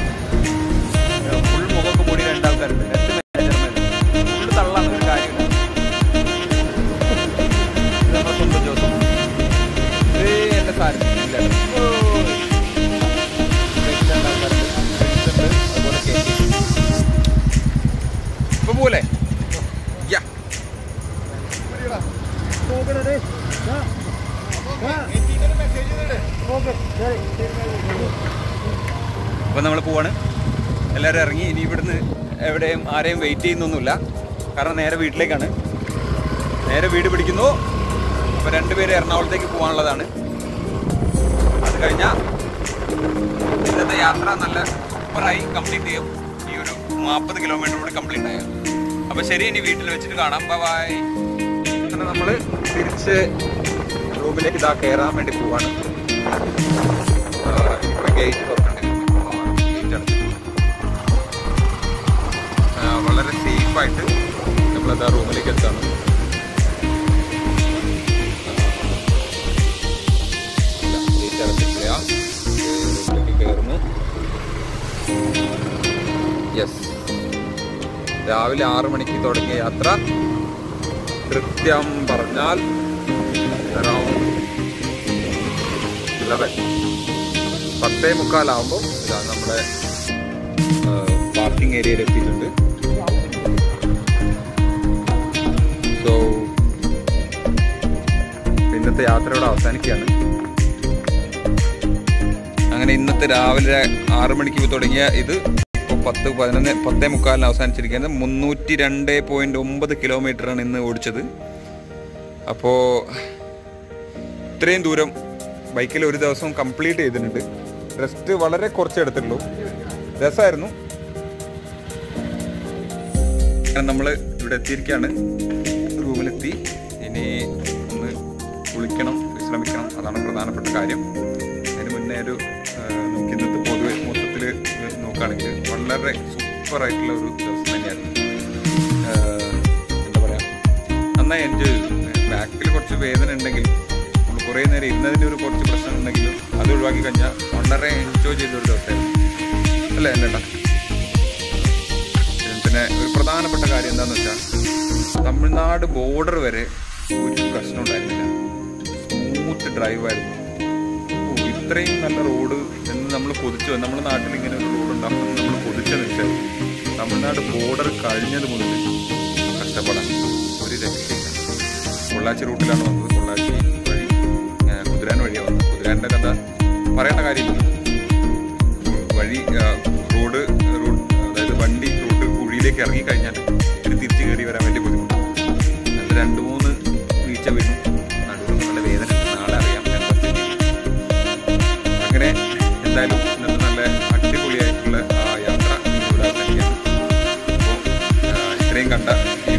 ഫുൾ മുഖമൊക്കെ മൂടി രണ്ടാൾക്കാരുണ്ട് രണ്ട് മാനേജർമാർ ഫുൾ തള്ളാണ് ഒരു കാര്യമില്ല ഇത് നമ്മുടെ സ്വന്തം ജോസഫ് ഇത് എൻ്റെ സാരഥി ഇല്ല. ഓയ്. ഇവിടെ രണ്ട് ആൾക്കാരുണ്ട്. ഫ്രണ്ട്സ് ഉണ്ട്, അതുപോലെ കേക്ക്. ഇപ്പൊ പോലെ യാ അപ്പം നമ്മൾ പോവാണ് എല്ലാവരും ഇറങ്ങി ഇനി ഇവിടുന്ന് എവിടെയും ആരെയും വെയിറ്റ് ചെയ്യുന്നൊന്നുമില്ല കാരണം നേരെ വീട്ടിലേക്കാണ് നേരെ വീട് പിടിക്കുന്നു അപ്പോൾ രണ്ടുപേര് എറണാകുളത്തേക്ക് പോകാനുള്ളതാണ് അത് കഴിഞ്ഞാൽ ഇന്നത്തെ യാത്ര നല്ല സൂപ്പറായി കംപ്ലീറ്റ് ചെയ്യും ഈ ഒരു നാൽപ്പത് കിലോമീറ്റർ കൂടി കംപ്ലീറ്റ് ആയാൽ അപ്പോൾ ശരി ഇനി വീട്ടിൽ വെച്ചിട്ട് കാണാം ബൈ അങ്ങനെ നമ്മൾ തിരിച്ച് റൂമിലേക്ക് ഇതാ കയറാൻ വേണ്ടി പോവാണ് ഗേറ്റ് തുറക്കണ്ടേ ഗേറ്റ് അടച്ചു ആ, വളരെ സേഫായിട്ട് നമ്മളത് ആ റൂമിലേക്ക് എത്താണ് രാവിലെ ആറ് മണിക്ക് തുടങ്ങിയ യാത്ര കൃത്യം പറഞ്ഞാൽ around 11. പത്തേ മുക്കാലാവുമ്പോൾ ഇതാ നമ്മുടെ പാർക്കിംഗ് ഏരിയയിൽ എത്തിയിട്ടുണ്ട് സോ ഇന്നത്തെ യാത്ര ഇവിടെ അവസാനിക്കുകയാണ് അങ്ങനെ ഇന്നത്തെ രാവിലെ ആറു മണിക്ക് തുടങ്ങിയ ഇത് ഇപ്പോൾ പത്ത് പതിനൊന്ന് പത്തേ മുക്കാലിന് അവസാനിച്ചിരിക്കുന്നത് മുന്നൂറ്റി രണ്ട് പോയിന്റ് ഒമ്പത് കിലോമീറ്ററാണ് ഇന്ന് ഓടിച്ചത് അപ്പോൾ ഇത്രയും ദൂരം ബൈക്കിൽ ഒരു ദിവസം കംപ്ലീറ്റ് ചെയ്തിട്ടുണ്ട് റെസ്റ്റ് വളരെ കുറച്ച് എടുത്തുള്ളൂ രസമായിരുന്നു നമ്മൾ ഇവിടെ എത്തിയിരിക്കുകയാണ് റൂമിലെത്തി ഇനി ഒന്ന് കുളിക്കണം വിശ്രമിക്കണം അതാണ് പ്രധാനപ്പെട്ട കാര്യം അതിന് മുന്നേ ഒരു ആ, നമുക്ക് ഇന്നത്തെ പൊതുവെ മൊത്തത്തിൽ നോക്കുകയാണെങ്കിൽ വളരെ സൂപ്പറായിട്ടുള്ള ഒരു ദിവസം തന്നെയായിരുന്നു ആ, എന്താ പറയുക നന്നായി എൻജോയ് ചെയ്തു ബാക്കിൽ കുറച്ച് വേദന ഉണ്ടെങ്കിൽ നമ്മൾ കുറേ നേരം ഇരുന്നതിൻ്റെ ഒരു കുറച്ച് പ്രശ്നം ഉണ്ടെങ്കിലും അത് ഒഴിവാക്കി കഴിഞ്ഞാൽ വളരെ എൻജോയ് ചെയ്ത ഒരു ദിവസമായിരുന്നു അല്ലേ എന്നേട്ടാ പിന്നെ ഒരു പ്രധാനപ്പെട്ട കാര്യം എന്താണെന്ന് വെച്ചാൽ തമിഴ്നാട് ബോർഡർ വരെ ഒരു പ്രശ്നം ഉണ്ടായിരുന്നില്ല സ്മൂത്ത് ഡ്രൈവ് ആയിരുന്നു ഓ, ഇത്രയും നല്ല റോഡ് എന്ന് നമ്മൾ കൊതിച്ചു നമ്മുടെ നാട്ടിൽ ഇങ്ങനെ ഒരു റോഡ് ഉണ്ടാകുമെന്ന് നമ്മൾ കൊതിച്ചെന്ന് വെച്ചാൽ തമിഴ്നാട് ബോർഡർ കഴിഞ്ഞത് മുതൽ കഷ്ടപ്പെടാം ഒരു രക്ഷയില്ല പൊള്ളാച്ചി റൂട്ടിലാണ് വന്നത് പൊള്ളാച്ചി വഴി ആ, കുതിരാൻ വഴിയാണ് വന്നത് കുതിരാൻ്റെ കഥ പറയേണ്ട കാര്യമില്ല വഴി ആ, റോഡ് റോഡ് അതായത് വണ്ടി റോഡ് കുഴിയിലേക്ക് ഇറങ്ങി കഴിഞ്ഞാൽ ഇത് തിരിച്ചു കയറി വരാൻ വലിയ ബുദ്ധിമുട്ടാണ് അത് രണ്ട് മൂന്ന് വീഴ്ച വീണു നടുവിൽ നല്ല വേദന ഉണ്ട്. നാളെ അറിയാം എന്താ സ്ഥിതി. അങ്ങനെ എന്തായാലും ഇന്നത്തെ നല്ല അടിപൊളിയായിട്ടുള്ള ആ യാത്ര ഇവിടെ അവസാനിക്കുകയാണ് അപ്പോൾ ഇത്രയും കണ്ട ഈ